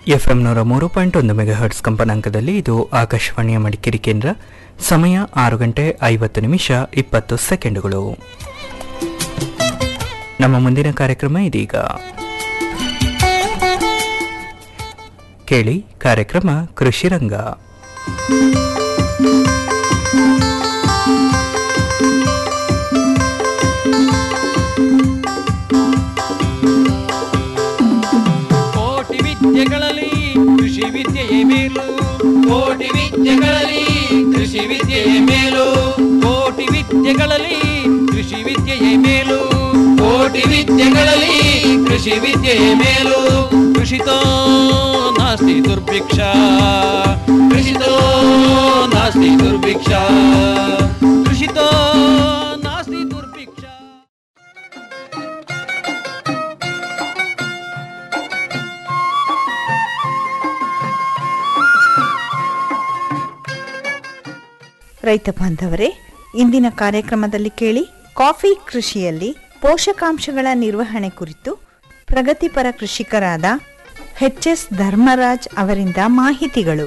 FM ನೂರ ಮೂರು point ಒಂದು ಮೆಗಾಹರ್ಟ್ಸ್ ಕಂಪನಾಂಕದಲ್ಲಿ ಇದು ಆಕಾಶವಾಣಿಯ ಮಡಿಕೇರಿ ಕೇಂದ್ರ ಸಮಯ ಆರು ಗಂಟೆ ಐವತ್ತು ನಿಮಿಷ ಇಪ್ಪತ್ತು ಸೆಕೆಂಡುಗಳು ನಮ್ಮ ಮುಂದಿನ ಕಾರ್ಯಕ್ರಮ ಇದೀಗ ಕೇಳಿ ಕಾರ್ಯಕ್ರಮ ಕೃಷಿ ರಂಗ ಕೋಟಿ ವಿದ್ಯೆಗಳಲ್ಲಿ ಕೃಷಿ ವಿದ್ಯೆಯೇ ಮೇಲು ಕೋಟಿ ವಿದ್ಯೆಗಳಲ್ಲಿ ಕೃಷಿ ವಿದ್ಯೆಯೇ ಮೇಲು ಕೋಟಿ ವಿದ್ಯೆಗಳಲ್ಲಿ ಕೃಷಿ ವಿದ್ಯೆಯೇ ಮೇಲು ಕೋಟಿ ವಿದ್ಯೆಗಳಲ್ಲಿ ಕೃಷಿ ವಿದ್ಯೆಯೇ ಮೇಲು ಕೃಷಿತೋ ನಾಸ್ತಿ ದುರ್ಭಿಕ್ಷ ಕೃಷಿತೋ ನಾಸ್ತಿ ದುರ್ಭಿಕ್ಷ ಕೃಷಿತೋ ನಾಸ್ತಿ ದುರ್ಭಿಕ್ಷ ರೈತ ಬಾಂಧವರೇ ಇಂದಿನ ಕಾರ್ಯಕ್ರಮದಲ್ಲಿ ಕೇಳಿ ಕಾಫಿ ಕೃಷಿಯಲ್ಲಿ ಪೋಷಕಾಂಶಗಳ ನಿರ್ವಹಣೆ ಕುರಿತು ಪ್ರಗತಿಪರ ಕೃಷಿಕರಾದ ಎಚ್ ಎಸ್ ಧರ್ಮರಾಜ್ ಅವರಿಂದ ಮಾಹಿತಿಗಳು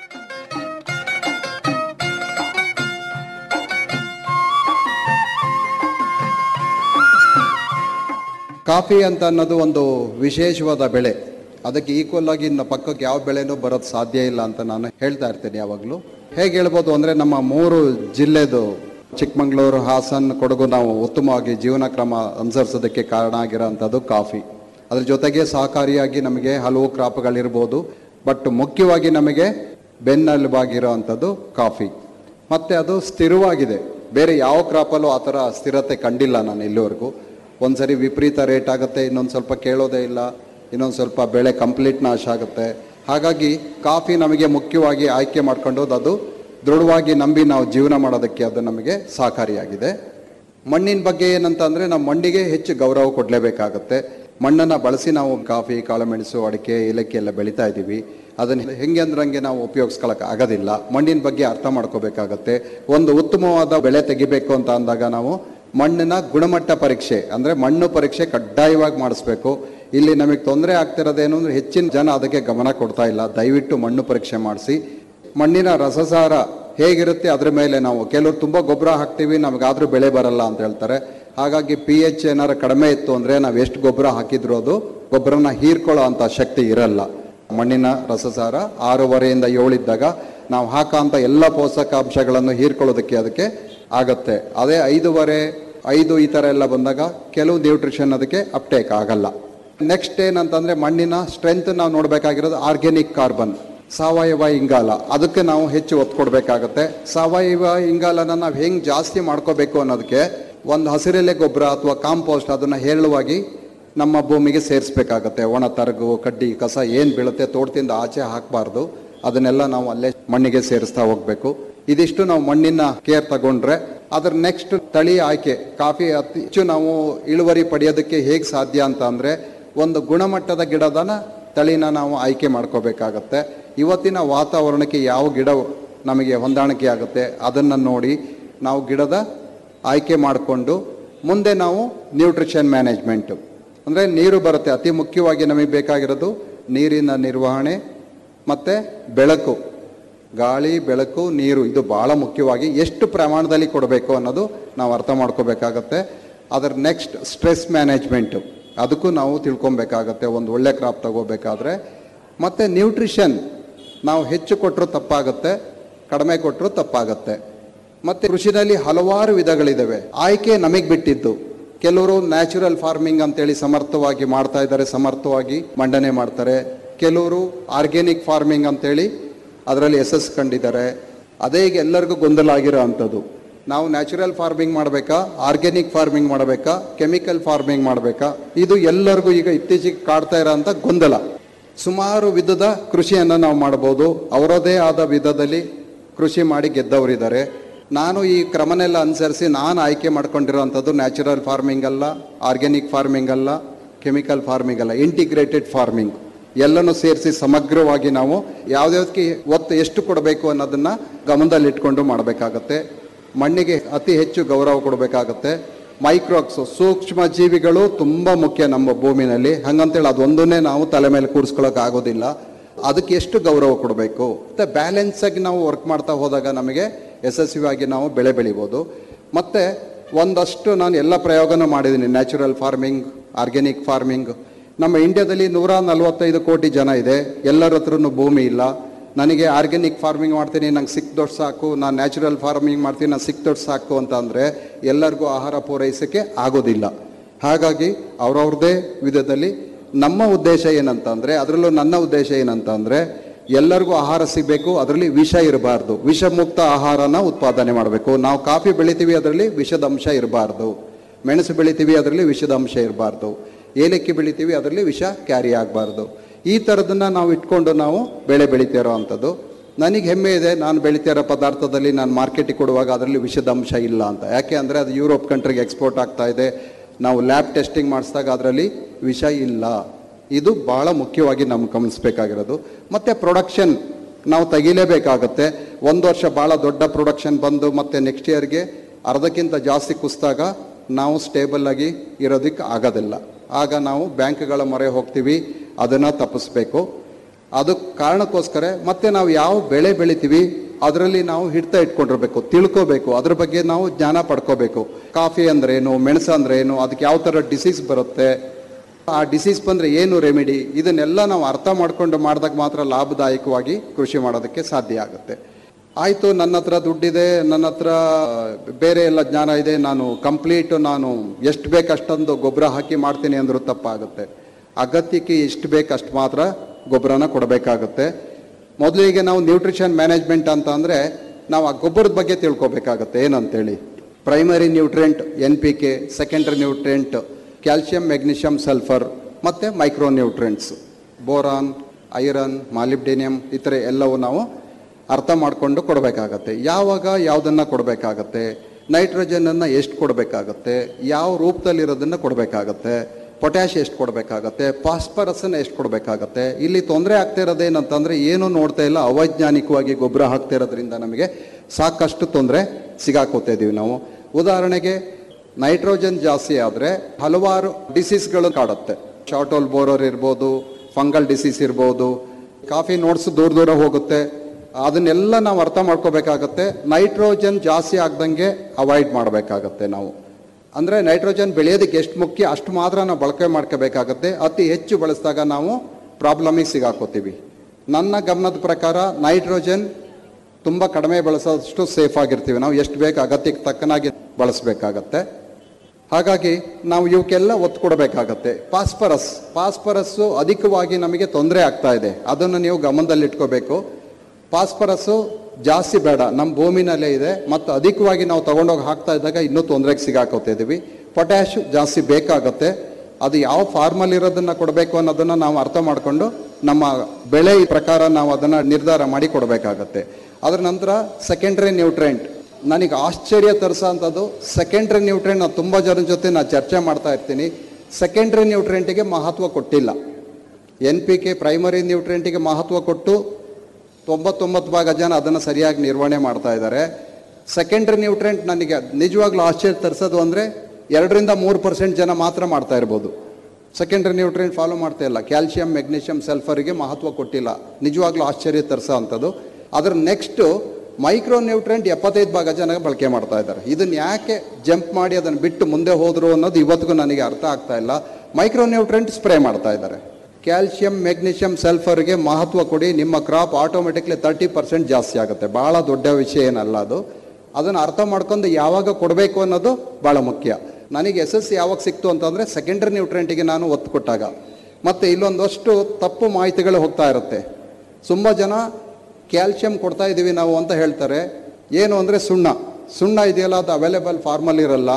ಕಾಫಿ ಅಂತ ಅನ್ನೋದು ಒಂದು ವಿಶೇಷವಾದ ಬೆಳೆ ಅದಕ್ಕೆ ಈಕ್ವಲ್ ಆಗಿ ಇನ್ನು ಪಕ್ಕಕ್ಕೆ ಯಾವ ಬೆಳೆನೂ ಬರೋದು ಸಾಧ್ಯ ಇಲ್ಲ ಅಂತ ನಾನು ಹೇಳ್ತಾ ಇರ್ತೇನೆ ಯಾವಾಗಲೂ ಹೇಗೆ ಹೇಳ್ಬೋದು ಅಂದರೆ ನಮ್ಮ ಮೂರು ಜಿಲ್ಲೆದು ಚಿಕ್ಕಮಂಗ್ಳೂರು ಹಾಸನ್ ಕೊಡಗು ನಾವು ಉತ್ತಮವಾಗಿ ಜೀವನ ಕ್ರಮ ಅನುಸರಿಸೋದಕ್ಕೆ ಕಾರಣ ಆಗಿರೋಂಥದ್ದು ಕಾಫಿ ಅದ್ರ ಜೊತೆಗೆ ಸಹಕಾರಿಯಾಗಿ ನಮಗೆ ಹಲವು ಕ್ರಾಪ್ಗಳಿರ್ಬೋದು ಬಟ್ ಮುಖ್ಯವಾಗಿ ನಮಗೆ ಬೆನ್ನೆಲುಬಾಗಿರೋ ಅಂಥದ್ದು ಕಾಫಿ ಮತ್ತು ಅದು ಸ್ಥಿರವಾಗಿದೆ ಬೇರೆ ಯಾವ ಕ್ರಾಪಲ್ಲೂ ಆ ಥರ ಸ್ಥಿರತೆ ಕಂಡಿಲ್ಲ ನಾನು ಇಲ್ಲಿವರೆಗೂ ಒಂದ್ಸರಿ ವಿಪರೀತ ರೇಟ್ ಆಗುತ್ತೆ ಇನ್ನೊಂದು ಸ್ವಲ್ಪ ಕೇಳೋದೇ ಇಲ್ಲ ಇನ್ನೊಂದು ಸ್ವಲ್ಪ ಬೆಳೆ ಕಂಪ್ಲೀಟ್ ನಾಶ ಆಗುತ್ತೆ ಹಾಗಾಗಿ ಕಾಫಿ ನಮಗೆ ಮುಖ್ಯವಾಗಿ ಆಯ್ಕೆ ಮಾಡ್ಕೊಂಡು ಅದು ದೃಢವಾಗಿ ನಂಬಿ ನಾವು ಜೀವನ ಮಾಡೋದಕ್ಕೆ ಅದು ನಮಗೆ ಸಹಕಾರಿಯಾಗಿದೆ ಮಣ್ಣಿನ ಬಗ್ಗೆ ಏನಂತ ಅಂದರೆ ನಾವು ಮಣ್ಣಿಗೆ ಹೆಚ್ಚು ಗೌರವ ಕೊಡಲೇಬೇಕಾಗತ್ತೆ ಮಣ್ಣನ್ನು ಬಳಸಿ ನಾವು ಕಾಫಿ ಕಾಳುಮೆಣಸು ಅಡಿಕೆ ಏಲಕ್ಕಿ ಎಲ್ಲ ಬೆಳೀತಾ ಇದ್ದೀವಿ ಅದನ್ನು ಹೆಂಗೆ ಅಂದ್ರಂಗೆ ನಾವು ಉಪಯೋಗಿಸ್ಕೊಳಕ್ಕೆ ಆಗೋದಿಲ್ಲ ಮಣ್ಣಿನ ಬಗ್ಗೆ ಅರ್ಥ ಮಾಡ್ಕೋಬೇಕಾಗತ್ತೆ ಒಂದು ಉತ್ತಮವಾದ ಬೆಳೆ ತೆಗಿಬೇಕು ಅಂತ ಅಂದಾಗ ನಾವು ಮಣ್ಣಿನ ಗುಣಮಟ್ಟ ಪರೀಕ್ಷೆ ಅಂದರೆ ಮಣ್ಣು ಪರೀಕ್ಷೆ ಕಡ್ಡಾಯವಾಗಿ ಮಾಡಿಸ್ಬೇಕು ಇಲ್ಲಿ ನಮಗೆ ತೊಂದರೆ ಆಗ್ತಿರೋದೇನು ಅಂದರೆ ಹೆಚ್ಚಿನ ಜನ ಅದಕ್ಕೆ ಗಮನ ಕೊಡ್ತಾ ಇಲ್ಲ ದಯವಿಟ್ಟು ಮಣ್ಣು ಪರೀಕ್ಷೆ ಮಾಡಿಸಿ ಮಣ್ಣಿನ ರಸಸಾರ ಹೇಗಿರುತ್ತೆ ಅದ್ರ ಮೇಲೆ ನಾವು ಕೆಲವರು ತುಂಬ ಗೊಬ್ಬರ ಹಾಕ್ತೀವಿ ನಮಗಾದ್ರೂ ಬೆಳೆ ಬರಲ್ಲ ಅಂತ ಹೇಳ್ತಾರೆ ಹಾಗಾಗಿ ಪಿ ಎಚ್ ಏನಾರು ಕಡಿಮೆ ಇತ್ತು ಅಂದರೆ ನಾವು ಎಷ್ಟು ಗೊಬ್ಬರ ಹಾಕಿದ್ರು ಅದು ಗೊಬ್ಬರನ ಹೀರ್ಕೊಳ್ಳೋ ಅಂಥ ಶಕ್ತಿ ಇರಲ್ಲ ಮಣ್ಣಿನ ರಸಸಾರ ಆರೂವರೆಯಿಂದ ಏಳಿದ್ದಾಗ ನಾವು ಹಾಕೋಂಥ ಎಲ್ಲ ಪೋಷಕಾಂಶಗಳನ್ನು ಹೀರ್ಕೊಳ್ಳೋದಕ್ಕೆ ಅದಕ್ಕೆ ಆಗತ್ತೆ ಅದೇ ಐದೂವರೆ ಐದು ಈ ಥರ ಎಲ್ಲ ಬಂದಾಗ ಕೆಲವು ನ್ಯೂಟ್ರಿಷನ್ ಅದಕ್ಕೆ ಅಪ್ಟೇಕ್ ಆಗಲ್ಲ ನೆಕ್ಸ್ಟ್ ಏನಂತಂದರೆ ಮಣ್ಣಿನ ಸ್ಟ್ರೆಂತ್ ನಾವು ನೋಡಬೇಕಾಗಿರೋದು ಆರ್ಗ್ಯಾನಿಕ್ ಕಾರ್ಬನ್ ಸಾವಯವ ಇಂಗಾಲ ಅದಕ್ಕೆ ನಾವು ಹೆಚ್ಚು ಒತ್ತು ಕೊಡಬೇಕಾಗತ್ತೆ ಸಾವಯವ ಇಂಗಾಲನ ನಾವು ಹೆಂಗೆ ಜಾಸ್ತಿ ಮಾಡ್ಕೋಬೇಕು ಅನ್ನೋದಕ್ಕೆ ಒಂದು ಹಸಿರೆಲೆ ಗೊಬ್ಬರ ಅಥವಾ ಕಾಂಪೋಸ್ಟ್ ಅದನ್ನು ಹೇರಳವಾಗಿ ನಮ್ಮ ಭೂಮಿಗೆ ಸೇರಿಸ್ಬೇಕಾಗತ್ತೆ ಒಣ ತರಗು ಕಡ್ಡಿ ಕಸ ಏನು ಬೀಳುತ್ತೆ ತೋಟದಿಂದ ಆಚೆ ಹಾಕಬಾರ್ದು ಅದನ್ನೆಲ್ಲ ನಾವು ಅಲ್ಲೇ ಮಣ್ಣಿಗೆ ಸೇರಿಸ್ತಾ ಹೋಗ್ಬೇಕು ಇದಿಷ್ಟು ನಾವು ಮಣ್ಣಿನ ಕೇರ್ ತಗೊಂಡ್ರೆ ಅದ್ರ ನೆಕ್ಸ್ಟ್ ತಳಿ ಆಯ್ಕೆ ಕಾಫಿ ಅತಿ ಹೆಚ್ಚು ನಾವು ಇಳುವರಿ ಪಡೆಯೋದಕ್ಕೆ ಹೇಗೆ ಸಾಧ್ಯ ಅಂತ ಅಂದರೆ ಒಂದು ಗುಣಮಟ್ಟದ ಗಿಡದನ ತಳಿನ ನಾವು ಆಯ್ಕೆ ಮಾಡ್ಕೋಬೇಕಾಗತ್ತೆ ಇವತ್ತಿನ ವಾತಾವರಣಕ್ಕೆ ಯಾವ ಗಿಡ ನಮಗೆ ಹೊಂದಾಣಿಕೆ ಆಗುತ್ತೆ ಅದನ್ನು ನೋಡಿ ನಾವು ಗಿಡದ ಆಯ್ಕೆ ಮಾಡಿಕೊಂಡು ಮುಂದೆ ನಾವು ನ್ಯೂಟ್ರಿಷನ್ ಮ್ಯಾನೇಜ್ಮೆಂಟು ಅಂದರೆ ನೀರು ಬರುತ್ತೆ ಅತಿ ಮುಖ್ಯವಾಗಿ ನಮಗೆ ಬೇಕಾಗಿರೋದು ನೀರಿನ ನಿರ್ವಹಣೆ ಮತ್ತು ಬೆಳಕು ಗಾಳಿ ಬೆಳಕು ನೀರು ಇದು ಭಾಳ ಮುಖ್ಯವಾಗಿ ಎಷ್ಟು ಪ್ರಮಾಣದಲ್ಲಿ ಕೊಡಬೇಕು ಅನ್ನೋದು ನಾವು ಅರ್ಥ ಮಾಡ್ಕೋಬೇಕಾಗತ್ತೆ ಅದರ ನೆಕ್ಸ್ಟ್ ಸ್ಟ್ರೆಸ್ ಮ್ಯಾನೇಜ್ಮೆಂಟು ಅದಕ್ಕೂ ನಾವು ತಿಳ್ಕೊಬೇಕಾಗತ್ತೆ ಒಂದು ಒಳ್ಳೆ ಕ್ರಾಪ್ ತಗೋಬೇಕಾದ್ರೆ ಮತ್ತು ನ್ಯೂಟ್ರಿಷನ್ ನಾವು ಹೆಚ್ಚು ಕೊಟ್ಟರು ತಪ್ಪಾಗುತ್ತೆ ಕಡಿಮೆ ಕೊಟ್ಟರು ತಪ್ಪಾಗುತ್ತೆ ಮತ್ತು ಕೃಷಿನಲ್ಲಿ ಹಲವಾರು ವಿಧಗಳಿದ್ದಾವೆ ಆಯ್ಕೆ ನಮಗೆ ಬಿಟ್ಟಿದ್ದು ಕೆಲವರು ನ್ಯಾಚುರಲ್ ಫಾರ್ಮಿಂಗ್ ಅಂತೇಳಿ ಸಮರ್ಥವಾಗಿ ಮಾಡ್ತಾ ಇದ್ದಾರೆ ಸಮರ್ಥವಾಗಿ ಮಂಡನೆ ಮಾಡ್ತಾರೆ ಕೆಲವರು ಆರ್ಗ್ಯಾನಿಕ್ ಫಾರ್ಮಿಂಗ್ ಅಂತೇಳಿ ಅದರಲ್ಲಿ ಯಶಸ್ಸು ಕಂಡಿದ್ದಾರೆ ಅದೇ ಈಗ ಎಲ್ಲರಿಗೂ ಗೊಂದಲ ಆಗಿರೋ ಅಂಥದ್ದು ನಾವು ನ್ಯಾಚುರಲ್ ಫಾರ್ಮಿಂಗ್ ಮಾಡಬೇಕಾ ಆರ್ಗ್ಯಾನಿಕ್ ಫಾರ್ಮಿಂಗ್ ಮಾಡಬೇಕಾ ಕೆಮಿಕಲ್ ಫಾರ್ಮಿಂಗ್ ಮಾಡಬೇಕಾ ಇದು ಎಲ್ಲರಿಗೂ ಈಗ ಇತ್ತೀಚೆಗೆ ಕಾಡ್ತಾ ಇರೋಂಥ ಗೊಂದಲ ಸುಮಾರು ವಿಧದ ಕೃಷಿಯನ್ನು ನಾವು ಮಾಡ್ಬೋದು ಅವರದೇ ಆದ ವಿಧದಲ್ಲಿ ಕೃಷಿ ಮಾಡಿ ಗೆದ್ದವರಿದ್ದಾರೆ ನಾನು ಈ ಕ್ರಮನೆಲ್ಲ ಅನುಸರಿಸಿ ನಾನು ಆಯ್ಕೆ ಮಾಡ್ಕೊಂಡಿರೋವಂಥದ್ದು ನ್ಯಾಚುರಲ್ ಫಾರ್ಮಿಂಗ್ ಅಲ್ಲ ಆರ್ಗ್ಯಾನಿಕ್ ಫಾರ್ಮಿಂಗ್ ಅಲ್ಲ ಕೆಮಿಕಲ್ ಫಾರ್ಮಿಂಗ್ ಅಲ್ಲ ಇಂಟಿಗ್ರೇಟೆಡ್ ಫಾರ್ಮಿಂಗ್ ಎಲ್ಲನೂ ಸೇರಿಸಿ ಸಮಗ್ರವಾಗಿ ನಾವು ಯಾವ್ಯಾವ್ದಕ್ಕೆ ಒತ್ತು ಎಷ್ಟು ಕೊಡಬೇಕು ಅನ್ನೋದನ್ನ ಗಮನದಲ್ಲಿಟ್ಕೊಂಡು ಮಾಡಬೇಕಾಗತ್ತೆ ಮಣ್ಣಿಗೆ ಅತಿ ಹೆಚ್ಚು ಗೌರವ ಕೊಡಬೇಕಾಗತ್ತೆ ಮೈಕ್ರೋಕ್ಸ್ ಸೂಕ್ಷ್ಮ ಜೀವಿಗಳು ತುಂಬ ಮುಖ್ಯ ನಮ್ಮ ಭೂಮಿನಲ್ಲಿ ಹಂಗಂತೇಳಿ ಅದೊಂದನ್ನೇ ನಾವು ತಲೆ ಮೇಲೆ ಕೂರಿಸ್ಕೊಳ್ಳೋಕೆ ಆಗೋದಿಲ್ಲ ಅದಕ್ಕೆ ಎಷ್ಟು ಗೌರವ ಕೊಡಬೇಕು ಮತ್ತು ಬ್ಯಾಲೆನ್ಸ್ ಆಗಿ ನಾವು ವರ್ಕ್ ಮಾಡ್ತಾ ಹೋದಾಗ ನಮಗೆ ಯಶಸ್ವಿಯಾಗಿ ನಾವು ಬೆಳೆ ಬೆಳಿಬೋದು ಮತ್ತು ಒಂದಷ್ಟು ನಾನು ಎಲ್ಲ ಪ್ರಯೋಗನೂ ಮಾಡಿದ್ದೀನಿ ನ್ಯಾಚುರಲ್ ಫಾರ್ಮಿಂಗ್ ಆರ್ಗ್ಯಾನಿಕ್ ಫಾರ್ಮಿಂಗ್ ನಮ್ಮ ಇಂಡಿಯಾದಲ್ಲಿ ನೂರ ನಲವತ್ತೈದು ಕೋಟಿ ಜನ ಇದೆ ಎಲ್ಲರ ಹತ್ರನೂ ಭೂಮಿ ಇಲ್ಲ ನನಗೆ ಆರ್ಗ್ಯಾನಿಕ್ ಫಾರ್ಮಿಂಗ್ ಮಾಡ್ತೀನಿ ನಂಗೆ ಸಿಕ್ ದೊಡ್ಡ ಸಾಕು ನಾನು ನ್ಯಾಚುರಲ್ ಫಾರ್ಮಿಂಗ್ ಮಾಡ್ತೀನಿ ನಾನು ಸಿಕ್ ದೊಡ್ಡ ಸಾಕು ಅಂತ ಅಂದರೆ ಎಲ್ಲರಿಗೂ ಆಹಾರ ಪೂರೈಸೋಕ್ಕೆ ಆಗೋದಿಲ್ಲ ಹಾಗಾಗಿ ಅವ್ರವ್ರದ್ದೇ ವಿಧದಲ್ಲಿ ನಮ್ಮ ಉದ್ದೇಶ ಏನಂತ ಅಂದರೆ ಅದರಲ್ಲೂ ನನ್ನ ಉದ್ದೇಶ ಏನಂತ ಅಂದರೆ ಎಲ್ಲರಿಗೂ ಆಹಾರ ಸಿಗಬೇಕು ಅದರಲ್ಲಿ ವಿಷ ಇರಬಾರ್ದು ವಿಷಮುಕ್ತ ಆಹಾರನ ಉತ್ಪಾದನೆ ಮಾಡಬೇಕು ನಾವು ಕಾಫಿ ಬೆಳಿತೀವಿ ಅದರಲ್ಲಿ ವಿಷದ ಅಂಶ ಇರಬಾರ್ದು ಮೆಣಸು ಬೆಳಿತೀವಿ ಅದರಲ್ಲಿ ವಿಷದ ಅಂಶ ಇರಬಾರ್ದು ಏಲಕ್ಕಿ ಬೆಳಿತೀವಿ ಅದರಲ್ಲಿ ವಿಷ ಕ್ಯಾರಿ ಆಗಬಾರ್ದು ಈ ಥರದನ್ನ ನಾವು ಇಟ್ಕೊಂಡು ನಾವು ಬೆಳೆ ಬೆಳಿತಿರೋ ಅಂಥದ್ದು ನನಗೆ ಹೆಮ್ಮೆ ಇದೆ ನಾನು ಬೆಳಿತಿರೋ ಪದಾರ್ಥದಲ್ಲಿ ನಾನು ಮಾರ್ಕೆಟಿಗೆ ಕೊಡುವಾಗ ಅದರಲ್ಲಿ ವಿಷದ ಅಂಶ ಇಲ್ಲ ಅಂತ ಯಾಕೆ ಅಂದರೆ ಅದು ಯುರೋಪ್ ಕಂಟ್ರಿಗೆ ಎಕ್ಸ್ಪೋರ್ಟ್ ಆಗ್ತಾ ಇದೆ ನಾವು ಲ್ಯಾಬ್ ಟೆಸ್ಟಿಂಗ್ ಮಾಡಿಸಿದಾಗ ಅದರಲ್ಲಿ ವಿಷ ಇಲ್ಲ ಇದು ಭಾಳ ಮುಖ್ಯವಾಗಿ ನಮ್ಗೆ ಗಮನಿಸಬೇಕಾಗಿರೋದು ಮತ್ತು ಪ್ರೊಡಕ್ಷನ್ ನಾವು ತೆಗಿಲೇಬೇಕಾಗತ್ತೆ ಒಂದು ವರ್ಷ ಭಾಳ ದೊಡ್ಡ ಪ್ರೊಡಕ್ಷನ್ ಬಂದು ಮತ್ತು ನೆಕ್ಸ್ಟ್ ಇಯರ್ಗೆ ಅರ್ಧಕ್ಕಿಂತ ಜಾಸ್ತಿ ಕುಸಿದಾಗ ನಾವು ಸ್ಟೇಬಲ್ ಆಗಿ ಇರೋದಕ್ಕೆ ಆಗೋದಿಲ್ಲ ಆಗ ನಾವು ಬ್ಯಾಂಕ್ಗಳ ಮೊರೆ ಹೋಗ್ತೀವಿ ಅದನ್ನು ತಪ್ಪಿಸ್ಬೇಕು ಅದು ಕಾರಣಕ್ಕೋಸ್ಕರ ಮತ್ತೆ ನಾವು ಯಾವ ಬೆಳೆ ಬೆಳಿತೀವಿ ಅದರಲ್ಲಿ ನಾವು ಹಿಡ್ತಾ ಇಟ್ಕೊಂಡಿರ್ಬೇಕು ತಿಳ್ಕೋಬೇಕು ಅದ್ರ ಬಗ್ಗೆ ನಾವು ಜ್ಞಾನ ಪಡ್ಕೋಬೇಕು ಕಾಫಿ ಅಂದ್ರೆ ಏನು ಮೆಣಸು ಅಂದ್ರೆ ಏನು ಅದಕ್ಕೆ ಯಾವ ಥರ ಡಿಸೀಸ್ ಬರುತ್ತೆ ಆ ಡಿಸೀಸ್ ಬಂದರೆ ಏನು ರೆಮಿಡಿ ಇದನ್ನೆಲ್ಲ ನಾವು ಅರ್ಥ ಮಾಡ್ಕೊಂಡು ಮಾಡಿದಾಗ ಮಾತ್ರ ಲಾಭದಾಯಕವಾಗಿ ಕೃಷಿ ಮಾಡೋದಕ್ಕೆ ಸಾಧ್ಯ ಆಗುತ್ತೆ ಆಯಿತು ನನ್ನ ಹತ್ರ ದುಡ್ಡಿದೆ ನನ್ನ ಹತ್ರ ಬೇರೆ ಎಲ್ಲ ಜ್ಞಾನ ಇದೆ ನಾನು ಕಂಪ್ಲೀಟ್ ನಾನು ಎಷ್ಟು ಬೇಕು ಅಷ್ಟೊಂದು ಗೊಬ್ಬರ ಹಾಕಿ ಮಾಡ್ತೀನಿ ಅಂದರೂ ತಪ್ಪಾಗುತ್ತೆ ಅಗತ್ಯಕ್ಕೆ ಎಷ್ಟು ಬೇಕು ಅಷ್ಟು ಮಾತ್ರ ಗೊಬ್ಬರನ ಕೊಡಬೇಕಾಗುತ್ತೆ ಮೊದಲಿಗೆ ನಾವು ನ್ಯೂಟ್ರಿಷನ್ ಮ್ಯಾನೇಜ್ಮೆಂಟ್ ಅಂತ ಅಂದರೆ ನಾವು ಆ ಗೊಬ್ಬರದ ಬಗ್ಗೆ ತಿಳ್ಕೊಬೇಕಾಗತ್ತೆ ಏನಂತೇಳಿ primary nutrient N P K secondary nutrient calcium magnesium sulphur ಮತ್ತು micro nutrients boron iron molybdenum ಈ ಥರ ಎಲ್ಲವೂ ನಾವು ಅರ್ಥ ಮಾಡಿಕೊಂಡು ಕೊಡಬೇಕಾಗತ್ತೆ ಯಾವಾಗ ಯಾವುದನ್ನು ಕೊಡಬೇಕಾಗತ್ತೆ ನೈಟ್ರೋಜನನ್ನು ಎಷ್ಟು ಕೊಡಬೇಕಾಗತ್ತೆ ಯಾವ ರೂಪದಲ್ಲಿರೋದನ್ನು ಕೊಡಬೇಕಾಗತ್ತೆ ಪೊಟ್ಯಾಶ್ ಎಷ್ಟು ಕೊಡಬೇಕಾಗತ್ತೆ ಫಾಸ್ಫರಸನ್ನು ಎಷ್ಟು ಕೊಡಬೇಕಾಗತ್ತೆ ಇಲ್ಲಿ ತೊಂದರೆ ಆಗ್ತಾ ಇರೋದೇನಂತಂದರೆ ಏನೂ ನೋಡ್ತಾ ಇಲ್ಲ ಅವೈಜ್ಞಾನಿಕವಾಗಿ ಗೊಬ್ಬರ ಹಾಕ್ತಾ ಇರೋದ್ರಿಂದ ನಮಗೆ ಸಾಕಷ್ಟು ತೊಂದರೆ ಸಿಗಾಕೋತಾ ಇದ್ದೀವಿ ನಾವು ಉದಾಹರಣೆಗೆ ನೈಟ್ರೋಜನ್ ಜಾಸ್ತಿ ಆದರೆ ಹಲವಾರು ಡಿಸೀಸ್ಗಳು ಕಾಡುತ್ತೆ ಶಾರ್ಟೋಲ್ ಬೋರರ್ ಇರ್ಬೋದು ಫಂಗಲ್ ಡಿಸೀಸ್ ಇರ್ಬೋದು ಕಾಫಿ ನೋಟ್ಸ್ ದೂರ ದೂರ ಹೋಗುತ್ತೆ ಅದನ್ನೆಲ್ಲ ನಾವು ಅರ್ಥ ಮಾಡ್ಕೋಬೇಕಾಗತ್ತೆ ನೈಟ್ರೋಜನ್ ಜಾಸ್ತಿ ಆಗ್ದಂಗೆ ಅವಾಯ್ಡ್ ಮಾಡಬೇಕಾಗತ್ತೆ ನಾವು ಅಂದರೆ ನೈಟ್ರೋಜನ್ ಬೆಳೆಯೋದಕ್ಕೆ ಎಷ್ಟು ಮುಖ್ಯ ಅಷ್ಟು ಮಾತ್ರ ನಾವು ಬಳಕೆ ಮಾಡ್ಕೋಬೇಕಾಗತ್ತೆ ಅತಿ ಹೆಚ್ಚು ಬಳಸಿದಾಗ ನಾವು ಪ್ರಾಬ್ಲಮಿಗೆ ಸಿಗಾಕೋತೀವಿ ನನ್ನ ಗಮನದ ಪ್ರಕಾರ ನೈಟ್ರೋಜನ್ ತುಂಬ ಕಡಿಮೆ ಬಳಸೋದಷ್ಟು ಸೇಫ್ ಆಗಿರ್ತೀವಿ ನಾವು ಎಷ್ಟು ಬೇಕು ಅಗತ್ಯಕ್ಕೆ ತಕ್ಕನಾಗಿ ಬಳಸಬೇಕಾಗತ್ತೆ ಹಾಗಾಗಿ ನಾವು ಇವಕ್ಕೆಲ್ಲ ಒತ್ತು ಕೊಡಬೇಕಾಗತ್ತೆ ಫಾಸ್ಫರಸ್ ಫಾಸ್ಫರಸ್ಸು ಅಧಿಕವಾಗಿ ನಮಗೆ ತೊಂದರೆ ಆಗ್ತಾ ಇದೆ ಅದನ್ನು ನೀವು ಗಮನದಲ್ಲಿಟ್ಕೋಬೇಕು ಫಾಸ್ಫರಸ್ಸು ಜಾಸ್ತಿ ಬೇಡ ನಮ್ಮ ಭೂಮಿನಲ್ಲೇ ಇದೆ ಮತ್ತು ಅಧಿಕವಾಗಿ ನಾವು ತಗೊಂಡೋಗಿ ಹಾಕ್ತಾ ಇದ್ದಾಗ ಇನ್ನೂ ತೊಂದರೆಗೆ ಸಿಗಾಕೋತಾ ಇದ್ದೀವಿ ಪೊಟ್ಯಾಶ್ ಜಾಸ್ತಿ ಬೇಕಾಗುತ್ತೆ ಅದು ಯಾವ ಫಾರ್ಮಲ್ ಇರೋದನ್ನ ಕೊಡಬೇಕು ಅನ್ನೋದನ್ನ ನಾವು ಅರ್ಥ ಮಾಡಿಕೊಂಡು ನಮ್ಮ ಬೆಳೆ ಪ್ರಕಾರ ನಾವು ಅದನ್ನು ನಿರ್ಧಾರ ಮಾಡಿ ಕೊಡಬೇಕಾಗತ್ತೆ ಅದರ ನಂತರ ಸೆಕೆಂಡ್ರಿ ನ್ಯೂಟ್ರೆಂಟ್ ನನಗೆ ಆಶ್ಚರ್ಯ ತರಿಸೋಂಥದ್ದು ಸೆಕೆಂಡ್ರಿ ನ್ಯೂಟ್ರೆಂಟ್ ನಾನು ತುಂಬ ಜನರ ಜೊತೆ ನಾನು ಚರ್ಚೆ ಮಾಡ್ತಾ ಇರ್ತೀನಿ ಸೆಕೆಂಡ್ರಿ ನ್ಯೂಟ್ರೆಂಟಿಗೆ ಮಹತ್ವ ಕೊಟ್ಟಿಲ್ಲ ಎನ್ ಪಿ ಕೆ ಪ್ರೈಮರಿ ನ್ಯೂಟ್ರೆಂಟಿಗೆ ಮಹತ್ವ ಕೊಟ್ಟು ತೊಂಬತ್ತೊಂಬತ್ತು ಭಾಗ ಜನ ಅದನ್ನು ಸರಿಯಾಗಿ ನಿರ್ವಹಣೆ ಮಾಡ್ತಾ ಇದ್ದಾರೆ ಸೆಕೆಂಡ್ರಿ ನ್ಯೂಟ್ರೆಂಟ್ ನನಗೆ ನಿಜವಾಗ್ಲೂ ಆಶ್ಚರ್ಯ ತರಿಸೋದು ಅಂದರೆ ಎರಡರಿಂದ ಮೂರು ಪರ್ಸೆಂಟ್ ಜನ ಮಾತ್ರ ಮಾಡ್ತಾ ಇರ್ಬೋದು ಸೆಕೆಂಡ್ರಿ ನ್ಯೂಟ್ರೆಂಟ್ ಫಾಲೋ ಮಾಡ್ತಾ ಇಲ್ಲ ಕ್ಯಾಲ್ಸಿಯಂ ಮೆಗ್ನೀಷಿಯಂ ಸಲ್ಫರ್ಗೆ ಮಹತ್ವ ಕೊಟ್ಟಿಲ್ಲ ನಿಜವಾಗ್ಲೂ ಆಶ್ಚರ್ಯ ತರಿಸೋ ಅಂಥದ್ದು ಅದರ ನೆಕ್ಸ್ಟು ಮೈಕ್ರೋ ನ್ಯೂಟ್ರೆಂಟ್ ಎಪ್ಪತ್ತೈದು ಭಾಗ ಜನ ಬಳಕೆ ಮಾಡ್ತಾ ಇದ್ದಾರೆ ಇದನ್ನ ಯಾಕೆ ಜಂಪ್ ಮಾಡಿ ಅದನ್ನು ಬಿಟ್ಟು ಮುಂದೆ ಹೋದ್ರು ಅನ್ನೋದು ಇವತ್ತಿಗೂ ನನಗೆ ಅರ್ಥ ಆಗ್ತಾ ಇಲ್ಲ ಮೈಕ್ರೋ ನ್ಯೂಟ್ರೆಂಟ್ ಸ್ಪ್ರೇ ಮಾಡ್ತಾ ಇದ್ದಾರೆ ಕ್ಯಾಲ್ಸಿಯಂ ಮೆಗ್ನೀಷಿಯಂ ಸಲ್ಫರ್ಗೆ ಮಹತ್ವ ಕೊಡಿ ನಿಮ್ಮ ಕ್ರಾಪ್ ಆಟೋಮೆಟಿಕ್ಲಿ ತರ್ಟಿ ಪರ್ಸೆಂಟ್ ಜಾಸ್ತಿ ಆಗುತ್ತೆ ಭಾಳ ದೊಡ್ಡ ವಿಷಯ ಏನಲ್ಲ ಅದು ಅದನ್ನು ಅರ್ಥ ಮಾಡ್ಕೊಂಡು ಯಾವಾಗ ಕೊಡಬೇಕು ಅನ್ನೋದು ಭಾಳ ಮುಖ್ಯ ನನಗೆ ಎಸ್ ಎಸ್ ಯಾವಾಗ ಸಿಕ್ತು ಅಂತಂದರೆ ಸೆಕೆಂಡರಿ ನ್ಯೂಟ್ರೆಂಟಿಗೆ ನಾನು ಒತ್ತು ಕೊಟ್ಟಾಗ ಮತ್ತು ಇಲ್ಲೊಂದಷ್ಟು ತಪ್ಪು ಮಾಹಿತಿಗಳು ಹೋಗ್ತಾ ಇರುತ್ತೆ ತುಂಬ ಜನ ಕ್ಯಾಲ್ಸಿಯಂ ಕೊಡ್ತಾ ಇದ್ದೀವಿ ನಾವು ಅಂತ ಹೇಳ್ತಾರೆ ಏನು ಅಂದರೆ ಸುಣ್ಣ ಸುಣ್ಣ ಇದೆಯಲ್ಲ ಅದು ಅವೈಲೇಬಲ್ ಫಾರ್ಮಲ್ಲಿ ಇರಲ್ಲ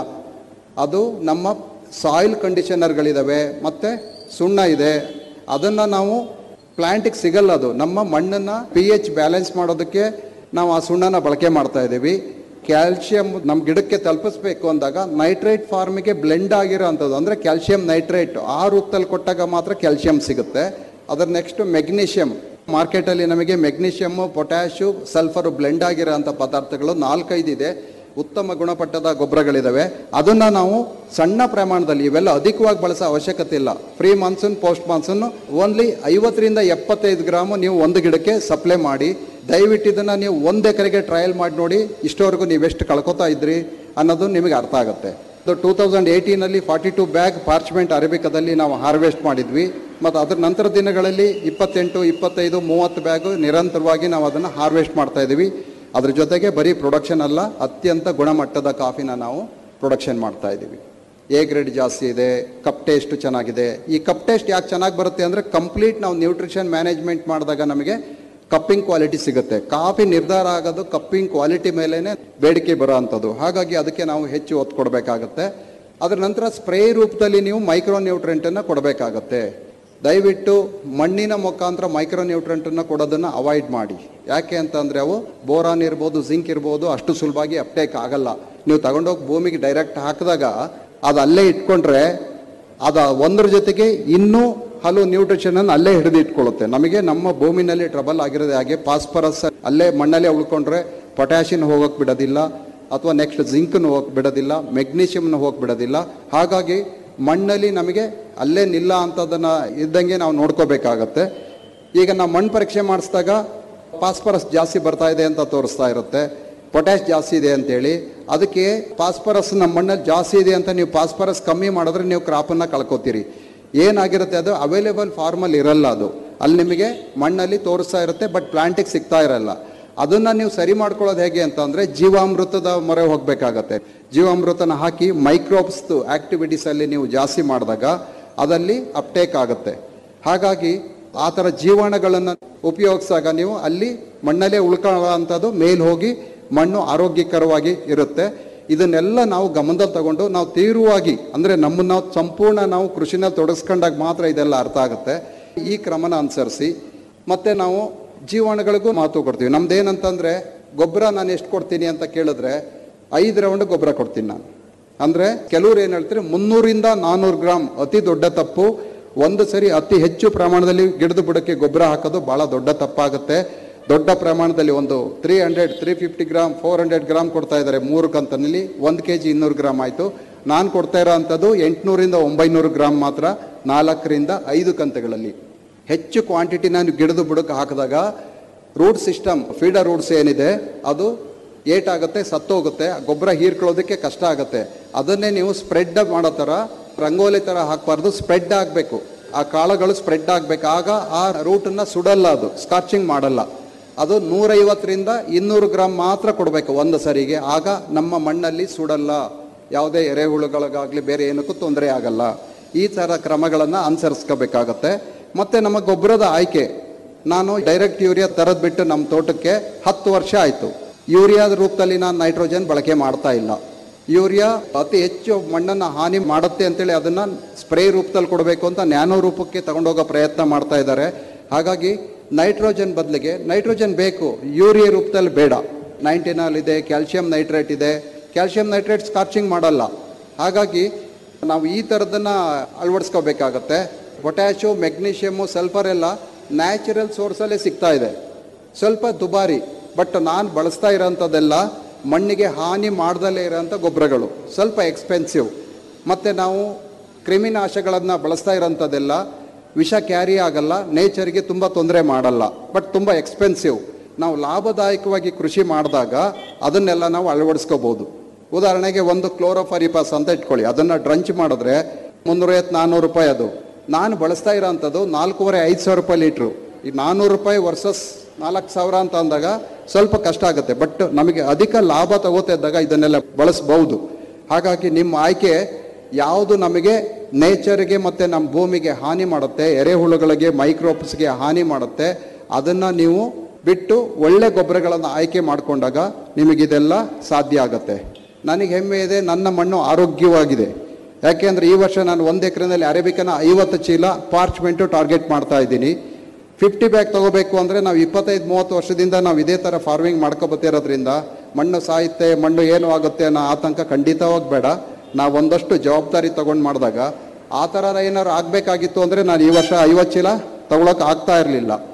ಅದು ನಮ್ಮ ಸಾಯಿಲ್ ಕಂಡೀಷನರ್ಗಳಿದ್ದಾವೆ ಮತ್ತು ಸುಣ್ಣ ಇದೆ ಅದನ್ನು ನಾವು ಪ್ಲ್ಯಾಂಟಿಗೆ ಸಿಗಲ್ಲ ಅದು ನಮ್ಮ ಮಣ್ಣನ್ನು ಪಿ ಎಚ್ ಬ್ಯಾಲೆನ್ಸ್ ಮಾಡೋದಕ್ಕೆ ನಾವು ಆ ಸುಣ್ಣನ ಬಳಕೆ ಮಾಡ್ತಾ ಇದ್ದೀವಿ ಕ್ಯಾಲ್ಸಿಯಂ ನಮ್ಮ ಗಿಡಕ್ಕೆ ತಲುಪಿಸ್ಬೇಕು ಅಂದಾಗ ನೈಟ್ರೇಟ್ ಫಾರ್ಮಿಗೆ ಬ್ಲೆಂಡ್ ಆಗಿರೋ ಅಂಥದ್ದು ಅಂದರೆ ಕ್ಯಾಲ್ಸಿಯಂ ನೈಟ್ರೇಟ್ ಆ ರೂಪದಲ್ಲಿ ಕೊಟ್ಟಾಗ ಮಾತ್ರ ಕ್ಯಾಲ್ಸಿಯಂ ಸಿಗುತ್ತೆ ಅದರ ನೆಕ್ಸ್ಟ್ ಮೆಗ್ನೀಷಿಯಂ ಮಾರ್ಕೆಟಲ್ಲಿ ನಮಗೆ ಮೆಗ್ನೀಷಿಯಮ್ಮು ಪೊಟ್ಯಾಶು ಸಲ್ಫರು ಬ್ಲೆಂಡ್ ಆಗಿರೋ ಅಂಥ ಪದಾರ್ಥಗಳು ನಾಲ್ಕೈದು ಇದೆ ಉತ್ತಮ ಗುಣಮಟ್ಟದ ಗೊಬ್ಬರಗಳಿದಾವೆ ಅದನ್ನ ನಾವು ಸಣ್ಣ ಪ್ರಮಾಣದಲ್ಲಿ ಇವೆಲ್ಲ ಅಧಿಕವಾಗಿ ಬಳಸೋ ಅವಶ್ಯಕತೆ ಇಲ್ಲ pre monsoon post monsoon only ಐವತ್ತರಿಂದ ಎಪ್ಪತ್ತೈದು ಗ್ರಾಮ್ ನೀವು ಒಂದು ಗಿಡಕ್ಕೆ ಸಪ್ಲೈ ಮಾಡಿ ದಯವಿಟ್ಟು ಇದನ್ನ ನೀವು ಒಂದು ಎಕರೆಗೆ ಟ್ರಯಲ್ ಮಾಡಿ ನೋಡಿ ಇಷ್ಟವರೆಗೂ ನೀವೆಷ್ಟು ಕಳ್ಕೊತಾ ಇದ್ರಿ ಅನ್ನೋದು ನಿಮಗೆ ಅರ್ಥ ಆಗುತ್ತೆ ಟೂ ತೌಸಂಡ್ ಏಯ್ಟೀನಲ್ಲಿ ಫಾರ್ಟಿ ಟು ಬ್ಯಾಗ್ ಪಾರ್ಚ್ಮೆಂಟ್ ಅರೇಬಿಕದಲ್ಲಿ ನಾವು ಹಾರ್ವೆಸ್ಟ್ ಮಾಡಿದ್ವಿ ಮತ್ತು ಅದರ ನಂತರ ದಿನಗಳಲ್ಲಿ ಇಪ್ಪತ್ತೆಂಟು ಇಪ್ಪತ್ತೈದು ಮೂವತ್ತು ಬ್ಯಾಗು ನಿರಂತರವಾಗಿ ನಾವು ಅದನ್ನು ಹಾರ್ವೆಸ್ಟ್ ಮಾಡ್ತಾ ಇದ್ದೀವಿ ಅದ್ರ ಜೊತೆಗೆ ಬರೀ ಪ್ರೊಡಕ್ಷನ್ ಅಲ್ಲ ಅತ್ಯಂತ ಗುಣಮಟ್ಟದ ಕಾಫಿನ ನಾವು ಪ್ರೊಡಕ್ಷನ್ ಮಾಡ್ತಾ ಇದ್ದೀವಿ ಎ ಗ್ರೇಡ್ ಜಾಸ್ತಿ ಇದೆ ಕಪ್ ಟೇಸ್ಟ್ ಚೆನ್ನಾಗಿದೆ ಈ ಕಪ್ ಟೇಸ್ಟ್ ಯಾಕೆ ಚೆನ್ನಾಗಿ ಬರುತ್ತೆ ಅಂದರೆ ಕಂಪ್ಲೀಟ್ ನಾವು ನ್ಯೂಟ್ರಿಷನ್ ಮ್ಯಾನೇಜ್ಮೆಂಟ್ ಮಾಡಿದಾಗ ನಮಗೆ ಕಪ್ಪಿಂಗ್ ಕ್ವಾಲಿಟಿ ಸಿಗುತ್ತೆ ಕಾಫಿ ನಿರ್ಧಾರ ಆಗೋದು ಕಪ್ಪಿಂಗ್ ಕ್ವಾಲಿಟಿ ಮೇಲೇ ಬೇಡಿಕೆ ಬರೋ ಅಂಥದ್ದು ಹಾಗಾಗಿ ಅದಕ್ಕೆ ನಾವು ಹೆಚ್ಚು ಒತ್ತು ಕೊಡಬೇಕಾಗತ್ತೆ ಅದರ ನಂತರ ಸ್ಪ್ರೇ ರೂಪದಲ್ಲಿ ನೀವು ಮೈಕ್ರೋ ನ್ಯೂಟ್ರೆಂಟನ್ನು ಕೊಡಬೇಕಾಗತ್ತೆ ದಯವಿಟ್ಟು ಮಣ್ಣಿನ ಮುಖಾಂತರ ಮೈಕ್ರೋ ನ್ಯೂಟ್ರೆಂಟನ್ನು ಕೊಡೋದನ್ನು ಅವಾಯ್ಡ್ ಮಾಡಿ ಯಾಕೆ ಅಂತಂದರೆ ಅವು ಬೋರಾನ್ ಇರ್ಬೋದು ಜಿಂಕ್ ಇರ್ಬೋದು ಅಷ್ಟು ಸುಲಭವಾಗಿ ಅಪ್ಟೇಕ್ ಆಗಲ್ಲ ನೀವು ತಗೊಂಡೋಗಿ ಭೂಮಿಗೆ ಡೈರೆಕ್ಟ್ ಹಾಕಿದಾಗ ಅದು ಅಲ್ಲೇ ಇಟ್ಕೊಂಡ್ರೆ ಅದು ಒಂದರ ಜೊತೆಗೆ ಇನ್ನೂ ಹಲವು ನ್ಯೂಟ್ರಿಷನ್ ಅನ್ನು ಅಲ್ಲೇ ಹಿಡಿದು ಇಟ್ಕೊಳ್ಳುತ್ತೆ ನಮಗೆ ನಮ್ಮ ಭೂಮಿನಲ್ಲಿ ಟ್ರಬಲ್ ಆಗಿರೋದೇ ಹಾಗೆ ಫಾಸ್ಫರಸ್ ಅಲ್ಲೇ ಮಣ್ಣಲ್ಲೇ ಉಳ್ಕೊಂಡ್ರೆ ಪೊಟ್ಯಾಷಿಯನ್ ಹೋಗಕ್ಕೆ ಬಿಡೋದಿಲ್ಲ ಅಥವಾ ನೆಕ್ಸ್ಟ್ ಜಿಂಕ್ನು ಹೋಗಕ್ಕೆ ಬಿಡೋದಿಲ್ಲ ಮೆಗ್ನೀಷಿಯಮ್ನ ಹೋಗಕ್ಕೆ ಬಿಡೋದಿಲ್ಲ ಹಾಗಾಗಿ ಮಣ್ಣಲ್ಲಿ ನಮಗೆ ಅಲ್ಲೇ ನಿಲ್ಲ ಅಂತದನ್ನ ಇದ್ದಂಗೆ ನಾವು ನೋಡ್ಕೋಬೇಕಾಗತ್ತೆ ಈಗ ನಾವು ಮಣ್ಣು ಪರೀಕ್ಷೆ ಮಾಡಿಸಿದಾಗ ಫಾಸ್ಫರಸ್ ಜಾಸ್ತಿ ಬರ್ತಾ ಇದೆ ಅಂತ ತೋರಿಸ್ತಾ ಇರುತ್ತೆ ಪೊಟ್ಯಾಶ್ ಜಾಸ್ತಿ ಇದೆ ಅಂತೇಳಿ ಅದಕ್ಕೆ ಫಾಸ್ಫರಸ್ ನಮ್ಮ ಮಣ್ಣಲ್ಲಿ ಜಾಸ್ತಿ ಇದೆ ಅಂತ ನೀವು ಫಾಸ್ಫರಸ್ ಕಮ್ಮಿ ಮಾಡಿದ್ರೆ ನೀವು ಕ್ರಾಪನ್ನು ಕಳ್ಕೊತೀರಿ ಏನಾಗಿರುತ್ತೆ ಅದು ಅವೈಲೇಬಲ್ ಫಾರ್ಮಲ್ಲಿ ಇರಲ್ಲ ಅದು ಅಲ್ಲಿ ನಿಮಗೆ ಮಣ್ಣಲ್ಲಿ ತೋರಿಸ್ತಾ ಇರುತ್ತೆ ಬಟ್ ಪ್ಲಾಂಟಿಗೆ ಸಿಗ್ತಾ ಇರಲ್ಲ ಅದನ್ನ ನೀವು ಸರಿ ಮಾಡ್ಕೊಳ್ಳೋದು ಹೇಗೆ ಅಂತಂದ್ರೆ ಜೀವಾಮೃತದ ಮೊರೆ ಹೋಗ್ಬೇಕಾಗತ್ತೆ ಜೀವಾಮೃತನ ಹಾಕಿ ಮೈಕ್ರೋಬ್ಸ್ ಆಕ್ಟಿವಿಟೀಸ್ ಅಲ್ಲಿ ನೀವು ಜಾಸ್ತಿ ಮಾಡಿದಾಗ ಅದಲ್ಲಿ ಅಪ್ಟೇಕ್ ಆಗುತ್ತೆ ಹಾಗಾಗಿ ಆ ಥರ ಜೀವಾಣುಗಳನ್ನು ಉಪಯೋಗಿಸಿದಾಗ ನೀವು ಅಲ್ಲಿ ಮಣ್ಣಲ್ಲೇ ಉಳ್ಕೊಳ್ಳೋ ಅಂಥದ್ದು ಮೇಲ್ ಹೋಗಿ ಮಣ್ಣು ಆರೋಗ್ಯಕರವಾಗಿ ಇರುತ್ತೆ ಇದನ್ನೆಲ್ಲ ನಾವು ಗಮನದಲ್ಲಿ ತಗೊಂಡು ನಾವು ತೀವ್ರವಾಗಿ ಅಂದರೆ ನಮ್ಮನ್ನು ನಾವು ಸಂಪೂರ್ಣ ನಾವು ಕೃಷಿನಲ್ಲಿ ತೊಡಗಿಸ್ಕೊಂಡಾಗ ಮಾತ್ರ ಇದೆಲ್ಲ ಅರ್ಥ ಆಗುತ್ತೆ ಈ ಕ್ರಮನ ಅನುಸರಿಸಿ ಮತ್ತೆ ನಾವು ಜೀವಾಣುಗಳಿಗೂ ಮಾತು ಕೊಡ್ತೀವಿ ನಮ್ದೇನಂತಂದ್ರೆ ಗೊಬ್ಬರ ನಾನು ಎಷ್ಟು ಕೊಡ್ತೀನಿ ಅಂತ ಕೇಳಿದ್ರೆ ಐದು ರೌಂಡ್ ಗೊಬ್ಬರ ಕೊಡ್ತೀನಿ ನಾನು ಅಂದ್ರೆ ಕೆಲವ್ರು ಏನು ಹೇಳ್ತಾರೆ ಮುನ್ನೂರಿಂದ ನಾನ್ನೂರು ಗ್ರಾಮ್ ಅತಿ ದೊಡ್ಡ ತಪ್ಪು ಒಂದು ಸರಿ ಅತಿ ಹೆಚ್ಚು ಪ್ರಮಾಣದಲ್ಲಿ ಗಿಡದ ಬುಡಕ್ಕೆ ಗೊಬ್ಬರ ಹಾಕೋದು ಬಹಳ ದೊಡ್ಡ ತಪ್ಪಾಗುತ್ತೆ ದೊಡ್ಡ ಪ್ರಮಾಣದಲ್ಲಿ ಒಂದು three hundred three fifty gram four hundred gram ಕೊಡ್ತಾ ಇದ್ದಾರೆ ಮೂರು ಕಂತನಲ್ಲಿ ಒಂದು ಕೆ ಜಿ ಇನ್ನೂರು ಗ್ರಾಮ್ ಆಯಿತು ನಾನು ಕೊಡ್ತಾ ಇರೋ ಅಂಥದ್ದು ಎಂಟುನೂರಿಂದ ಒಂಬೈನೂರು ಗ್ರಾಮ್ ಮಾತ್ರ ನಾಲ್ಕರಿಂದ ಐದು ಕಂತುಗಳಲ್ಲಿ ಹೆಚ್ಚು ಕ್ವಾಂಟಿಟಿ ನಾನು ಗಿಡದ ಬುಡಕ್ಕೆ ಹಾಕಿದಾಗ ರೂಟ್ ಸಿಸ್ಟಮ್ ಫೀಡರ್ ರೂಟ್ಸ್ ಏನಿದೆ ಅದು ಏಟಾಗುತ್ತೆ ಸತ್ತೋಗುತ್ತೆ ಗೊಬ್ಬರ ಹೀರ್ಕೊಳ್ಳೋದಕ್ಕೆ ಕಷ್ಟ ಆಗುತ್ತೆ ಅದನ್ನೇ ನೀವು ಸ್ಪ್ರೆಡ್ ಮಾಡೋ ಥರ ರಂಗೋಲಿ ಥರ ಹಾಕಬಾರ್ದು ಸ್ಪ್ರೆಡ್ ಆಗಬೇಕು ಆ ಕಾಳುಗಳು ಸ್ಪ್ರೆಡ್ ಆಗಬೇಕು ಆಗ ಆ ರೂಟನ್ನು ಸುಡಲ್ಲ ಅದು ಸ್ಕಾರ್ಚಿಂಗ್ ಮಾಡಲ್ಲ ಅದು ನೂರೈವತ್ತರಿಂದ ಇನ್ನೂರು ಗ್ರಾಮ್ ಮಾತ್ರ ಕೊಡಬೇಕು ಒಂದು ಸರಿಗೆ ಆಗ ನಮ್ಮ ಮಣ್ಣಲ್ಲಿ ಸುಡಲ್ಲ ಯಾವುದೇ ಎರೆಹುಳುಗಳಿಗಾಗಲಿ ಬೇರೆ ಏನಕ್ಕೂ ತೊಂದರೆ ಆಗಲ್ಲ ಈ ಥರ ಕ್ರಮಗಳನ್ನು ಅನುಸರಿಸ್ಕೋಬೇಕಾಗತ್ತೆ ಮತ್ತು ನಮ್ಮ ಗೊಬ್ಬರದ ಆಯ್ಕೆ ನಾನು ಡೈರೆಕ್ಟ್ ಯೂರಿಯಾ ತರದ್ ಬಿಟ್ಟು ನಮ್ಮ ತೋಟಕ್ಕೆ ಹತ್ತು ವರ್ಷ ಆಯಿತು ಯೂರಿಯಾದ ರೂಪದಲ್ಲಿ ನಾನು ನೈಟ್ರೋಜನ್ ಬಳಕೆ ಮಾಡ್ತಾ ಇಲ್ಲ ಯೂರಿಯಾ ಅತಿ ಹೆಚ್ಚು ಮಣ್ಣನ್ನು ಹಾನಿ ಮಾಡುತ್ತೆ ಅಂತೇಳಿ ಅದನ್ನು ಸ್ಪ್ರೇ ರೂಪದಲ್ಲಿ ಕೊಡಬೇಕು ಅಂತ ನ್ಯಾನೋ ರೂಪಕ್ಕೆ ತಗೊಂಡೋಗೋ ಪ್ರಯತ್ನ ಮಾಡ್ತಾ ಇದ್ದಾರೆ ಹಾಗಾಗಿ ನೈಟ್ರೋಜನ್ ಬದಲಿಗೆ ನೈಟ್ರೋಜನ್ ಬೇಕು ಯೂರಿಯಾ ರೂಪದಲ್ಲಿ ಬೇಡ ನೈಂಟಿನಾಲ್ ಇದೆ ಕ್ಯಾಲ್ಸಿಯಂ ನೈಟ್ರೇಟ್ ಇದೆ ಕ್ಯಾಲ್ಸಿಯಂ ನೈಟ್ರೇಟ್ ಸ್ಕಾರ್ಚಿಂಗ್ ಮಾಡಲ್ಲ ಹಾಗಾಗಿ ನಾವು ಈ ಥರದನ್ನು ಅಳವಡಿಸ್ಕೋಬೇಕಾಗತ್ತೆ ಪೊಟ್ಯಾಶು ಮೆಗ್ನೀಷಿಯಮು ಸಲ್ಫರ್ ಎಲ್ಲ ನ್ಯಾಚುರಲ್ ಸೋರ್ಸಲ್ಲೇ ಸಿಗ್ತಾ ಇದೆ ಸ್ವಲ್ಪ ದುಬಾರಿ ಬಟ್ ನಾನು ಬಳಸ್ತಾ ಇರೋಂಥದ್ದೆಲ್ಲ ಮಣ್ಣಿಗೆ ಹಾನಿ ಮಾಡ್ದಲೇ ಇರೋಂಥ ಗೊಬ್ಬರಗಳು ಸ್ವಲ್ಪ ಎಕ್ಸ್ಪೆನ್ಸಿವ್ ಮತ್ತು ನಾವು ಕ್ರಿಮಿನಾಶಗಳನ್ನು ಬಳಸ್ತಾ ಇರೋಂಥದ್ದೆಲ್ಲ ವಿಷ ಕ್ಯಾರಿ ಆಗಲ್ಲ ನೇಚರ್ಗೆ ತುಂಬ ತೊಂದರೆ ಮಾಡಲ್ಲ ಬಟ್ ತುಂಬ ಎಕ್ಸ್ಪೆನ್ಸಿವ್ ನಾವು ಲಾಭದಾಯಕವಾಗಿ ಕೃಷಿ ಮಾಡಿದಾಗ ಅದನ್ನೆಲ್ಲ ನಾವು ಅಳವಡಿಸ್ಕೋಬೋದು ಉದಾಹರಣೆಗೆ ಒಂದು ಕ್ಲೋರೋಫರಿಪಾಸ್ ಅಂತ ಇಟ್ಕೊಳ್ಳಿ ಅದನ್ನು ಡ್ರಂಚ್ ಮಾಡಿದ್ರೆ ಮುನ್ನೂರೈವತ್ತು ನಾನ್ನೂರು ರೂಪಾಯಿ ಅದು ನಾನು ಬಳಸ್ತಾ ಇರೋಂಥದ್ದು ನಾಲ್ಕೂವರೆ ಐದು ಸಾವಿರ ರೂಪಾಯಿ ಲೀಟ್ರು ಈ ನಾನ್ನೂರು ರೂಪಾಯಿ ವರ್ಸಸ್ ನಾಲ್ಕು ಸಾವಿರ ಅಂತ ಅಂದಾಗ ಸ್ವಲ್ಪ ಕಷ್ಟ ಆಗುತ್ತೆ ಬಟ್ ನಮಗೆ ಅಧಿಕ ಲಾಭ ತಗೋತಾ ಇದ್ದಾಗ ಇದನ್ನೆಲ್ಲ ಬಳಸ್ಬಹುದು ಹಾಗಾಗಿ ನಿಮ್ಮ ಆಯ್ಕೆ ಯಾವುದು ನಮಗೆ ನೇಚರ್ಗೆ ಮತ್ತು ನಮ್ಮ ಭೂಮಿಗೆ ಹಾನಿ ಮಾಡುತ್ತೆ ಎರೆಹುಳುಗಳಿಗೆ ಮೈಕ್ರೋಬ್ಸ್ಗೆ ಹಾನಿ ಮಾಡುತ್ತೆ ಅದನ್ನು ನೀವು ಬಿಟ್ಟು ಒಳ್ಳೆ ಗೊಬ್ಬರಗಳನ್ನು ಆಯ್ಕೆ ಮಾಡಿಕೊಂಡಾಗ ನಿಮಗಿದೆಲ್ಲ ಸಾಧ್ಯ ಆಗುತ್ತೆ ನನಗೆ ಹೆಮ್ಮೆ ಇದೆ ನನ್ನ ಮಣ್ಣು ಆರೋಗ್ಯವಾಗಿದೆ ಯಾಕೆಂದರೆ ಈ ವರ್ಷ ನಾನು ಒಂದು ಎಕರೆನಲ್ಲಿ ಅರೇಬಿಕನ ಐವತ್ತು ಚೀಲ ಪಾರ್ಚ್ಮೆಂಟು ಟಾರ್ಗೆಟ್ ಮಾಡ್ತಾ ಇದ್ದೀನಿ ಫಿಫ್ಟಿ ಬ್ಯಾಗ್ ತಗೋಬೇಕು ಅಂದರೆ ನಾವು ಇಪ್ಪತ್ತೈದು ಮೂವತ್ತು ವರ್ಷದಿಂದ ನಾವು ಇದೇ ಥರ ಫಾರ್ಮಿಂಗ್ ಮಾಡ್ಕೊಬತ್ತಿರೋದ್ರಿಂದ ಮಣ್ಣು ಸಾಯುತ್ತೆ ಮಣ್ಣು ಏನು ಆಗುತ್ತೆ ಅನ್ನೋ ಆತಂಕ ಖಂಡಿತವಾಗಿ ಬೇಡ ನಾವು ಒಂದಷ್ಟು ಜವಾಬ್ದಾರಿ ತಗೊಂಡು ಮಾಡಿದಾಗ ಆ ಥರ ಏನಾದ್ರು ಆಗಬೇಕಾಗಿತ್ತು ಅಂದರೆ ನಾನು ಈ ವರ್ಷ ಐವತ್ತು ಚೀಲ ತಗೊಳಕ್ಕೆ ಆಗ್ತಾ ಇರಲಿಲ್ಲ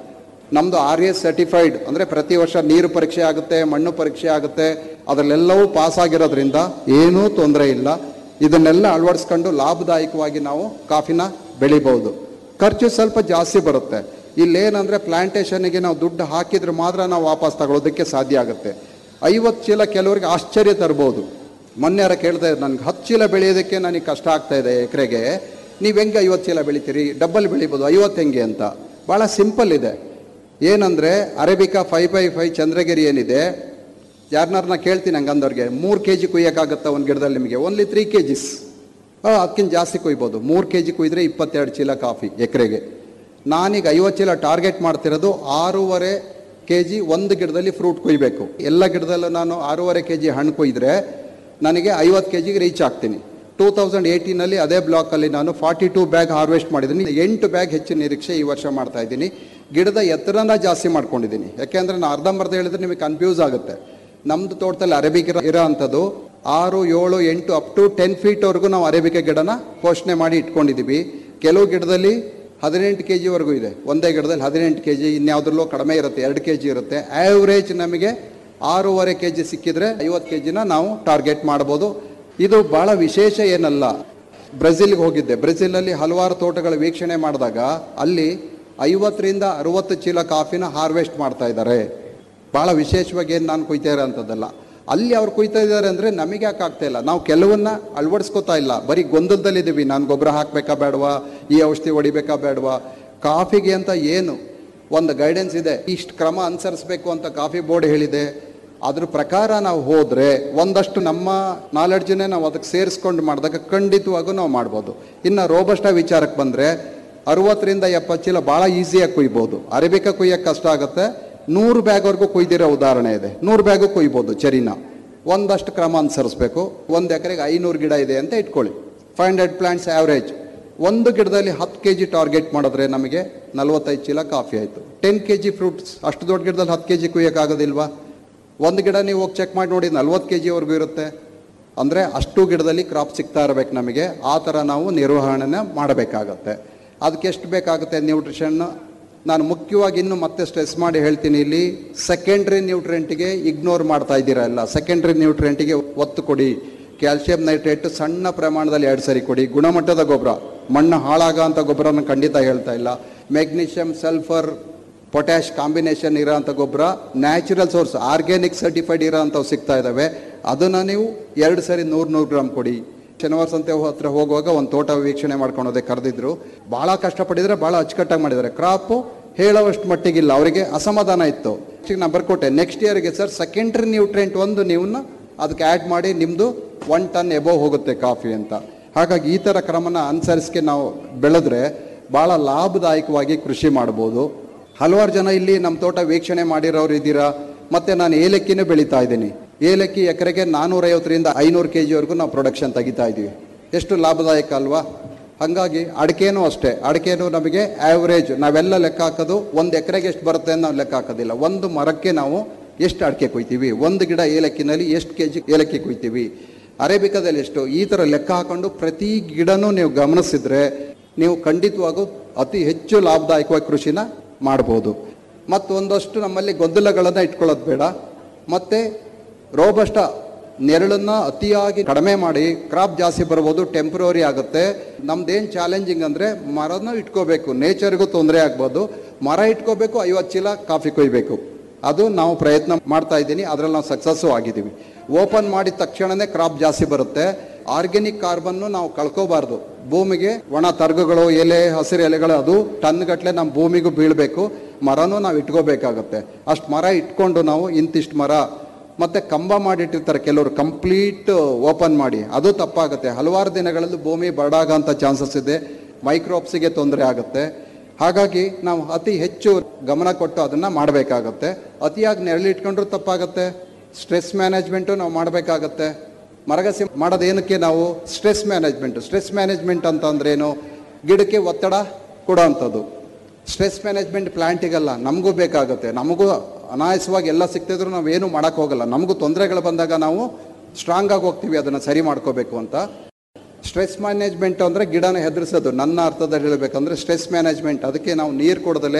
ನಮ್ಮದು ಆರ್ ಎಸ್ ಸರ್ಟಿಫೈಡ್ ಅಂದರೆ ಪ್ರತಿ ವರ್ಷ ನೀರು ಪರೀಕ್ಷೆ ಆಗುತ್ತೆ ಮಣ್ಣು ಪರೀಕ್ಷೆ ಆಗುತ್ತೆ ಅದರಲ್ಲೆಲ್ಲವೂ ಪಾಸ್ ಆಗಿರೋದ್ರಿಂದ ಏನೂ ತೊಂದರೆ ಇಲ್ಲ ಇದನ್ನೆಲ್ಲ ಅಳವಡಿಸ್ಕೊಂಡು ಲಾಭದಾಯಕವಾಗಿ ನಾವು ಕಾಫಿನ ಬೆಳಿಬಹುದು ಖರ್ಚು ಸ್ವಲ್ಪ ಜಾಸ್ತಿ ಬರುತ್ತೆ ಇಲ್ಲೇನಂದ್ರೆ ಪ್ಲಾಂಟೇಶನ್ಗೆ ನಾವು ದುಡ್ಡು ಹಾಕಿದ್ರೆ ಮಾತ್ರ ನಾವು ವಾಪಸ್ ತಗೊಳ್ಳೋದಕ್ಕೆ ಸಾಧ್ಯ ಆಗುತ್ತೆ ಐವತ್ತು ಚೀಲ ಕೆಲವರಿಗೆ ಆಶ್ಚರ್ಯ ತರ್ಬೋದು ಮೊನ್ನೆ ಯಾರ ಕೇಳ್ತಾ ಇದ್ರು ನನಗೆ ಹತ್ತು ಚೀಲ ಬೆಳೆಯೋದಕ್ಕೆ ನನಗೆ ಕಷ್ಟ ಆಗ್ತಾ ಇದೆ ಎಕರೆಗೆ ನೀವು ಹೆಂಗೆ ಐವತ್ತು ಚೀಲ ಬೆಳಿತೀರಿ ಡಬ್ಬಲ್ ಬೆಳಿಬೋದು ಐವತ್ತು ಹೆಂಗೆ ಅಂತ ಭಾಳ ಸಿಂಪಲ್ ಇದೆ ಏನಂದರೆ arabica five by five Chandragiri ಏನಿದೆ ಯಾರನ್ನಾರನ್ನ ಕೇಳ್ತೀನಿ ಹಂಗಂದವ್ರಿಗೆ ಮೂರು ಕೆ ಜಿ ಕುಯ್ಯೋಕ್ಕಾಗತ್ತಾ ಒಂದು ಗಿಡದಲ್ಲಿ ನಿಮಗೆ ಓನ್ಲಿ ತ್ರೀ ಕೆ ಜಿಸ್ ಅದಕ್ಕಿಂತ ಜಾಸ್ತಿ ಕುಯ್ಬೋದು ಮೂರು ಕೆ ಜಿ ಕುಯ್ದರೆ ಇಪ್ಪತ್ತೆರಡು ಚೀಲ ಕಾಫಿ ಎಕರೆಗೆ ನಾನೀಗ ಐವತ್ತು ಚೀಲ ಟಾರ್ಗೆಟ್ ಮಾಡ್ತಿರೋದು ಆರೂವರೆ ಕೆ ಜಿ ಒಂದು ಗಿಡದಲ್ಲಿ ಫ್ರೂಟ್ ಕುಯ್ಬೇಕು ಎಲ್ಲ ಗಿಡದಲ್ಲೂ ನಾನು ಆರೂವರೆ ಕೆ ಜಿ ಹಣ್ಣು ಕೊಯ್ದರೆ ನನಗೆ ಐವತ್ತು ಕೆ ಜಿಗೆ ರೀಚ್ ಆಗ್ತೀನಿ ಟೂ ತೌಸಂಡ್ ಏಯ್ಟೀನಲ್ಲಿ ಅದೇ ಬ್ಲಾಕಲ್ಲಿ ನಾನು ಫಾರ್ಟಿ ಟೂ ಬ್ಯಾಗ್ ಹಾರ್ವೆಸ್ಟ್ ಮಾಡಿದ್ದೀನಿ ಎಂಟು ಬ್ಯಾಗ್ ಹೆಚ್ಚು ನಿರೀಕ್ಷೆ ಈ ವರ್ಷ ಮಾಡ್ತಾ ಇದ್ದೀನಿ ಗಿಡದ ಎತ್ತರನ ಜಾಸ್ತಿ ಮಾಡ್ಕೊಂಡಿದ್ದೀನಿ ಯಾಕೆಂದರೆ ನಾನು ಅರ್ಧಂಬರ್ಧ ಹೇಳಿದ್ರೆ ನಿಮಗೆ ಕನ್ಫ್ಯೂಸ್ ಆಗುತ್ತೆ ನಮ್ಮದು ತೋಟದಲ್ಲಿ ಅರೇಬಿಕ್ ಇರೋ ಅಂಥದ್ದು ಆರು ಏಳು ಎಂಟು ಅಪ್ ಟು ಟೆನ್ ಫೀಟ್ವರೆಗೂ ನಾವು ಅರೇಬಿಕ ಗಿಡನ ಪೋಷಣೆ ಮಾಡಿ ಇಟ್ಕೊಂಡಿದ್ದೀವಿ ಕೆಲವು ಗಿಡದಲ್ಲಿ ಹದಿನೆಂಟು ಕೆ ಜಿವರೆಗೂ ಇದೆ ಒಂದೇ ಗಿಡದಲ್ಲಿ ಹದಿನೆಂಟು ಕೆ ಜಿ ಇನ್ಯಾವುದ್ರಲ್ಲೂ ಕಡಿಮೆ ಇರುತ್ತೆ ಎರಡು ಕೆ ಜಿ ಇರುತ್ತೆ ಆ್ಯಾವ್ರೇಜ್ ನಮಗೆ ಆರೂವರೆ ಕೆ ಜಿ ಸಿಕ್ಕಿದ್ರೆ ಐವತ್ತು ಕೆ ಜಿನ ನಾವು ಟಾರ್ಗೆಟ್ ಮಾಡ್ಬೋದು ಇದು ಭಾಳ ವಿಶೇಷ ಏನಲ್ಲ ಬ್ರೆಜಿಲ್ಗೆ ಹೋಗಿದ್ದೆ ಬ್ರೆಜಿಲಲ್ಲಿ ಹಲವಾರು ತೋಟಗಳ ವೀಕ್ಷಣೆ ಮಾಡಿದಾಗ ಅಲ್ಲಿ ಐವತ್ತರಿಂದ ಅರುವತ್ತು ಚೀಲ ಕಾಫಿನ ಹಾರ್ವೆಸ್ಟ್ ಮಾಡ್ತಾ ಇದ್ದಾರೆ ಭಾಳ ವಿಶೇಷವಾಗಿ ಏನು ನಾನು ಕುಯ್ತಾ ಇರೋಂಥದ್ದಲ್ಲ ಅಲ್ಲಿ ಅವ್ರು ಕುಯ್ತಾ ಇದ್ದಾರೆ ಅಂದರೆ ನಮಗೆ ಯಾಕೆ ಆಗ್ತಾ ಇಲ್ಲ ನಾವು ಕೆಲವನ್ನ ಅಳವಡಿಸ್ಕೋತಾ ಇಲ್ಲ ಬರೀ ಗೊಂದಲದಲ್ಲಿದ್ದೀವಿ ನಾನು ಗೊಬ್ಬರ ಹಾಕಬೇಕಾ ಬೇಡವಾ ಈ ಔಷಧಿ ಹೊಡಿಬೇಕಾ ಬೇಡವಾ ಕಾಫಿಗೆ ಅಂತ ಏನು ಒಂದು ಗೈಡೆನ್ಸ್ ಇದೆ ಇಷ್ಟು ಕ್ರಮ ಅನುಸರಿಸಬೇಕು ಅಂತ ಕಾಫಿ ಬೋರ್ಡ್ ಹೇಳಿದೆ ಅದ್ರ ಪ್ರಕಾರ ನಾವು ಹೋದರೆ ಒಂದಷ್ಟು ನಮ್ಮ ನಾಲೆಡ್ಜನ್ನೇ ನಾವು ಅದಕ್ಕೆ ಸೇರಿಸ್ಕೊಂಡು ಮಾಡಿದಾಗ ಖಂಡಿತವಾಗೂ ನಾವು ಮಾಡ್ಬೋದು ಇನ್ನು ರೋಬಸ್ಟ ವಿಚಾರಕ್ಕೆ ಬಂದರೆ ಅರುವತ್ತರಿಂದ ಎಪ್ಪತ್ತು ಚೀಲ ಭಾಳ ಈಸಿಯಾಗಿ ಕುಯ್ಬೋದು ಅರೇಬಿಕ ಕುಯ್ಯಕ್ಕೆ ಕಷ್ಟ ಆಗುತ್ತೆ ನೂರು ಬ್ಯಾಗ್ವರೆಗೂ ಕುಯ್ದಿರೋ ಉದಾಹರಣೆ ಇದೆ ನೂರು ಬ್ಯಾಗು ಕುಯ್ಬೋದು ಚರಿನ ಒಂದಷ್ಟು ಕ್ರಮ ಅನುಸರಿಸ್ಬೇಕು ಒಂದು ಎಕರೆಗೆ ಐನೂರು ಗಿಡ ಇದೆ ಅಂತ ಇಟ್ಕೊಳ್ಳಿ ಫೈವ್ ಹಂಡ್ರೆಡ್ ಪ್ಲಾಂಟ್ಸ್ ಆ್ಯಾವ್ರೇಜ್ ಒಂದು ಗಿಡದಲ್ಲಿ ಹತ್ತು ಕೆ ಜಿ ಟಾರ್ಗೆಟ್ ಮಾಡಿದ್ರೆ ನಮಗೆ ನಲ್ವತ್ತೈದು ಚೀಲ ಕಾಫಿ ಆಯಿತು ಟೆನ್ ಕೆ ಜಿ ಫ್ರೂಟ್ಸ್ ಅಷ್ಟು ದೊಡ್ಡ ಗಿಡದಲ್ಲಿ ಹತ್ತು ಕೆ ಜಿ ಕುಯ್ಯೋಕ್ಕಾಗೋದಿಲ್ವಾ ಒಂದು ಗಿಡ ನೀವು ಹೋಗಿ ಚೆಕ್ ಮಾಡಿ ನೋಡಿ ನಲ್ವತ್ತು ಕೆ ಜಿವರೆಗೂ ಇರುತ್ತೆ ಅಂದರೆ ಅಷ್ಟು ಗಿಡದಲ್ಲಿ ಕ್ರಾಪ್ ಸಿಗ್ತಾ ಇರಬೇಕು ನಮಗೆ ಆ ಥರ ನಾವು ನಿರ್ವಹಣೆನ ಮಾಡಬೇಕಾಗತ್ತೆ ಅದಕ್ಕೆ ಎಷ್ಟು ಬೇಕಾಗುತ್ತೆ ನ್ಯೂಟ್ರಿಷನ್ ನಾನು ಮುಖ್ಯವಾಗಿ ಇನ್ನು ಮತ್ತೆ ಸ್ಟ್ರೆಸ್ ಮಾಡಿ ಹೇಳ್ತೀನಿ ಇಲ್ಲಿ ಸೆಕೆಂಡ್ರಿ ನ್ಯೂಟ್ರೆಂಟಿಗೆ ಇಗ್ನೋರ್ ಮಾಡ್ತಾ ಇದ್ದೀರಾ ಎಲ್ಲ ಸೆಕೆಂಡ್ರಿ ನ್ಯೂಟ್ರೆಂಟಿಗೆ ಒತ್ತು ಕೊಡಿ ಕ್ಯಾಲ್ಸಿಯಂ ನೈಟ್ರೇಟ್ ಸಣ್ಣ ಪ್ರಮಾಣದಲ್ಲಿ ಎರಡು ಸರಿ ಕೊಡಿ ಗುಣಮಟ್ಟದ ಗೊಬ್ಬರ ಮಣ್ಣು ಹಾಳಾಗ ಅಂತ ಗೊಬ್ಬರನ ಖಂಡಿತ ಹೇಳ್ತಾ ಇಲ್ಲ ಮೆಗ್ನೀಷಿಯಂ ಸಲ್ಫರ್ ಪೊಟ್ಯಾಶ್ ಕಾಂಬಿನೇಷನ್ ಇರೋಂಥ ಗೊಬ್ಬರ ನ್ಯಾಚುರಲ್ ಸೋರ್ಸ್ ಆರ್ಗ್ಯಾನಿಕ್ ಸರ್ಟಿಫೈಡ್ ಇರೋಂಥವು ಸಿಗ್ತಾ ಇದ್ದಾವೆ ಅದನ್ನು ನೀವು ಎರಡು ಸರಿ ನೂರು ನೂರು ಗ್ರಾಮ್ ಕೊಡಿ ಶನಿವಾರ ಸಂತೆ ಹತ್ರ ಹೋಗುವಾಗ ಒಂದು ತೋಟ ವೀಕ್ಷಣೆ ಮಾಡ್ಕೊಳೋದೆ ಕರೆದಿದ್ರು ಭಾಳ ಕಷ್ಟಪಟ್ಟಿದ್ರೆ ಭಾಳ ಅಚ್ಚುಕಟ್ಟಾಗಿ ಮಾಡಿದ್ದಾರೆ ಕ್ರಾಪು ಹೇಳೋವಷ್ಟು ಮಟ್ಟಿಗಿಲ್ಲ ಅವರಿಗೆ ಅಸಮಾಧಾನ ಇತ್ತು ಈಗ ನಾನು ಬರ್ಕೊಟ್ಟೆ ನೆಕ್ಸ್ಟ್ ಇಯರ್ಗೆ ಸರ್ ಸೆಕೆಂಡ್ರಿ ನ್ಯೂಟ್ರೆಂಟ್ ಒಂದು ನೀವನ್ನ ಅದಕ್ಕೆ ಆ್ಯಡ್ ಮಾಡಿ ನಿಮ್ಮದು ಒನ್ ಟನ್ ಎಬೋ ಹೋಗುತ್ತೆ ಕಾಫಿ ಅಂತ ಹಾಗಾಗಿ ಈ ಥರ ಕ್ರಮನ ಅನುಸರಿಸ್ಕೆ ನಾವು ಬೆಳೆದ್ರೆ ಭಾಳ ಲಾಭದಾಯಕವಾಗಿ ಕೃಷಿ ಮಾಡ್ಬೋದು ಹಲವಾರು ಜನ ಇಲ್ಲಿ ನಮ್ಮ ತೋಟ ವೀಕ್ಷಣೆ ಮಾಡಿರೋರು ಇದ್ದೀರಾ ಮತ್ತೆ ನಾನು ಏಲಕ್ಕಿನೂ ಬೆಳೀತಾ ಇದ್ದೀನಿ ಏಲಕ್ಕಿ ಎಕರೆಗೆ ನಾನ್ನೂರೈವತ್ತರಿಂದ ಐನೂರು ಕೆ ಜಿವರೆಗೂ ನಾವು ಪ್ರೊಡಕ್ಷನ್ ತೆಗಿತಾ ಇದ್ದೀವಿ ಎಷ್ಟು ಲಾಭದಾಯಕ ಅಲ್ವಾ ಹಾಗಾಗಿ ಅಡಿಕೆನೂ ಅಷ್ಟೇ ಅಡಿಕೆನೂ ನಮಗೆ ಆ್ಯಾವ್ರೇಜ್ ನಾವೆಲ್ಲ ಲೆಕ್ಕ ಹಾಕೋದು ಒಂದು ಎಕರೆಗೆ ಎಷ್ಟು ಬರುತ್ತೆ ಅಂತ ನಾವು ಲೆಕ್ಕ ಹಾಕೋದಿಲ್ಲ ಒಂದು ಮರಕ್ಕೆ ನಾವು ಎಷ್ಟು ಅಡಿಕೆ ಕೊಯ್ತೀವಿ ಒಂದು ಗಿಡ ಏಲಕ್ಕಿನಲ್ಲಿ ಎಷ್ಟು ಕೆ ಜಿ ಏಲಕ್ಕಿ ಕೊಯ್ತೀವಿ ಅರೇಬಿಕದಲ್ಲಿ ಎಷ್ಟು ಈ ಥರ ಲೆಕ್ಕ ಹಾಕೊಂಡು ಪ್ರತಿ ಗಿಡನೂ ನೀವು ಗಮನಿಸಿದ್ರೆ ನೀವು ಖಂಡಿತವಾಗೂ ಅತಿ ಹೆಚ್ಚು ಲಾಭದಾಯಕವಾಗಿ ಕೃಷಿನ ಮಾಡ್ಬೋದು ಮತ್ತು ಒಂದಷ್ಟು ನಮ್ಮಲ್ಲಿ ಗೊಂದಲಗಳನ್ನು ಇಟ್ಕೊಳ್ಳೋದು ಬೇಡ ಮತ್ತು ರೋಬಸ್ಟ ನೆರಳನ್ನ ಅತಿಯಾಗಿ ಕಡಿಮೆ ಮಾಡಿ ಕ್ರಾಪ್ ಜಾಸ್ತಿ ಬರ್ಬೋದು ಟೆಂಪ್ರವರಿ ಆಗುತ್ತೆ ನಮ್ದೇನು ಚಾಲೆಂಜಿಂಗ್ ಅಂದರೆ ಮರನೂ ಇಟ್ಕೋಬೇಕು ನೇಚರ್ಗೂ ತೊಂದರೆ ಆಗ್ಬೋದು ಮರ ಇಟ್ಕೋಬೇಕು ಐವತ್ತು ಚೀಲ ಕಾಫಿ ಕೊಯ್ಬೇಕು ಅದು ನಾವು ಪ್ರಯತ್ನ ಮಾಡ್ತಾ ಇದ್ದೀನಿ ಅದರಲ್ಲಿ ನಾವು ಸಕ್ಸಸ್ಸು ಆಗಿದ್ದೀವಿ ಓಪನ್ ಮಾಡಿದ ತಕ್ಷಣನೇ ಕ್ರಾಪ್ ಜಾಸ್ತಿ ಬರುತ್ತೆ ಆರ್ಗ್ಯಾನಿಕ್ ಕಾರ್ಬನ್ನು ನಾವು ಕಳ್ಕೋಬಾರ್ದು ಭೂಮಿಗೆ ಒಣ ತರ್ಗಗಳು ಎಲೆ ಹಸಿರು ಎಲೆಗಳು ಅದು ಟನ್ ಗಟ್ಟಲೆ ನಮ್ಮ ಭೂಮಿಗೂ ಬೀಳಬೇಕು ಮರನೂ ನಾವು ಇಟ್ಕೋಬೇಕಾಗತ್ತೆ ಅಷ್ಟು ಮರ ಇಟ್ಕೊಂಡು ನಾವು ಇಂತಿಷ್ಟು ಮರ ಮತ್ತೆ ಕಂಬ ಮಾಡಿಟ್ಟಿರ್ತಾರೆ ಕೆಲವರು ಕಂಪ್ಲೀಟ್ ಓಪನ್ ಮಾಡಿ ಅದು ತಪ್ಪಾಗುತ್ತೆ ಹಲವಾರು ದಿನಗಳಲ್ಲಿ ಭೂಮಿ ಬರಡಾಗಂಥ ಚಾನ್ಸಸ್ ಇದೆ ಮೈಕ್ರೋಪ್ಸಿಗೆ ತೊಂದರೆ ಆಗುತ್ತೆ ಹಾಗಾಗಿ ನಾವು ಅತಿ ಹೆಚ್ಚು ಗಮನ ಕೊಟ್ಟು ಅದನ್ನು ಮಾಡಬೇಕಾಗತ್ತೆ ಅತಿಯಾಗಿ ನೆರಳಿಟ್ಕೊಂಡ್ರೂ ತಪ್ಪಾಗತ್ತೆ ಸ್ಟ್ರೆಸ್ ಮ್ಯಾನೇಜ್ಮೆಂಟು ನಾವು ಮಾಡಬೇಕಾಗತ್ತೆ ಮರಗಸಿ ಮಾಡೋದೇನಕ್ಕೆ ನಾವು ಸ್ಟ್ರೆಸ್ ಮ್ಯಾನೇಜ್ಮೆಂಟ್ ಸ್ಟ್ರೆಸ್ ಮ್ಯಾನೇಜ್ಮೆಂಟ್ ಅಂತ ಅಂದ್ರೇನು ಗಿಡಕ್ಕೆ ಒತ್ತಡ ಕೊಡೋವಂಥದ್ದು ಸ್ಟ್ರೆಸ್ ಮ್ಯಾನೇಜ್ಮೆಂಟ್ ಪ್ಲಾಂಟಿಗಲ್ಲ ನಮಗೂ ಬೇಕಾಗುತ್ತೆ ನಮಗೂ ಅನಾಯಾಸವಾಗಿ ಎಲ್ಲ ಸಿಗ್ತಿದ್ರು ನಾವೇನು ಮಾಡೋಕ್ಕೆ ಹೋಗಲ್ಲ ನಮಗೂ ತೊಂದರೆಗಳು ಬಂದಾಗ ನಾವು ಸ್ಟ್ರಾಂಗ್ ಆಗಿ ಹೋಗ್ತೀವಿ ಅದನ್ನು ಸರಿ ಮಾಡ್ಕೋಬೇಕು ಅಂತ ಸ್ಟ್ರೆಸ್ ಮ್ಯಾನೇಜ್ಮೆಂಟ್ ಅಂದರೆ ಗಿಡನ ಹೆದರಿಸೋದು ನನ್ನ ಅರ್ಥದಲ್ಲಿ ಹೇಳಬೇಕಂದ್ರೆ ಸ್ಟ್ರೆಸ್ ಮ್ಯಾನೇಜ್ಮೆಂಟ್ ಅದಕ್ಕೆ ನಾವು ನೀರು ಕೊಡದಲೆ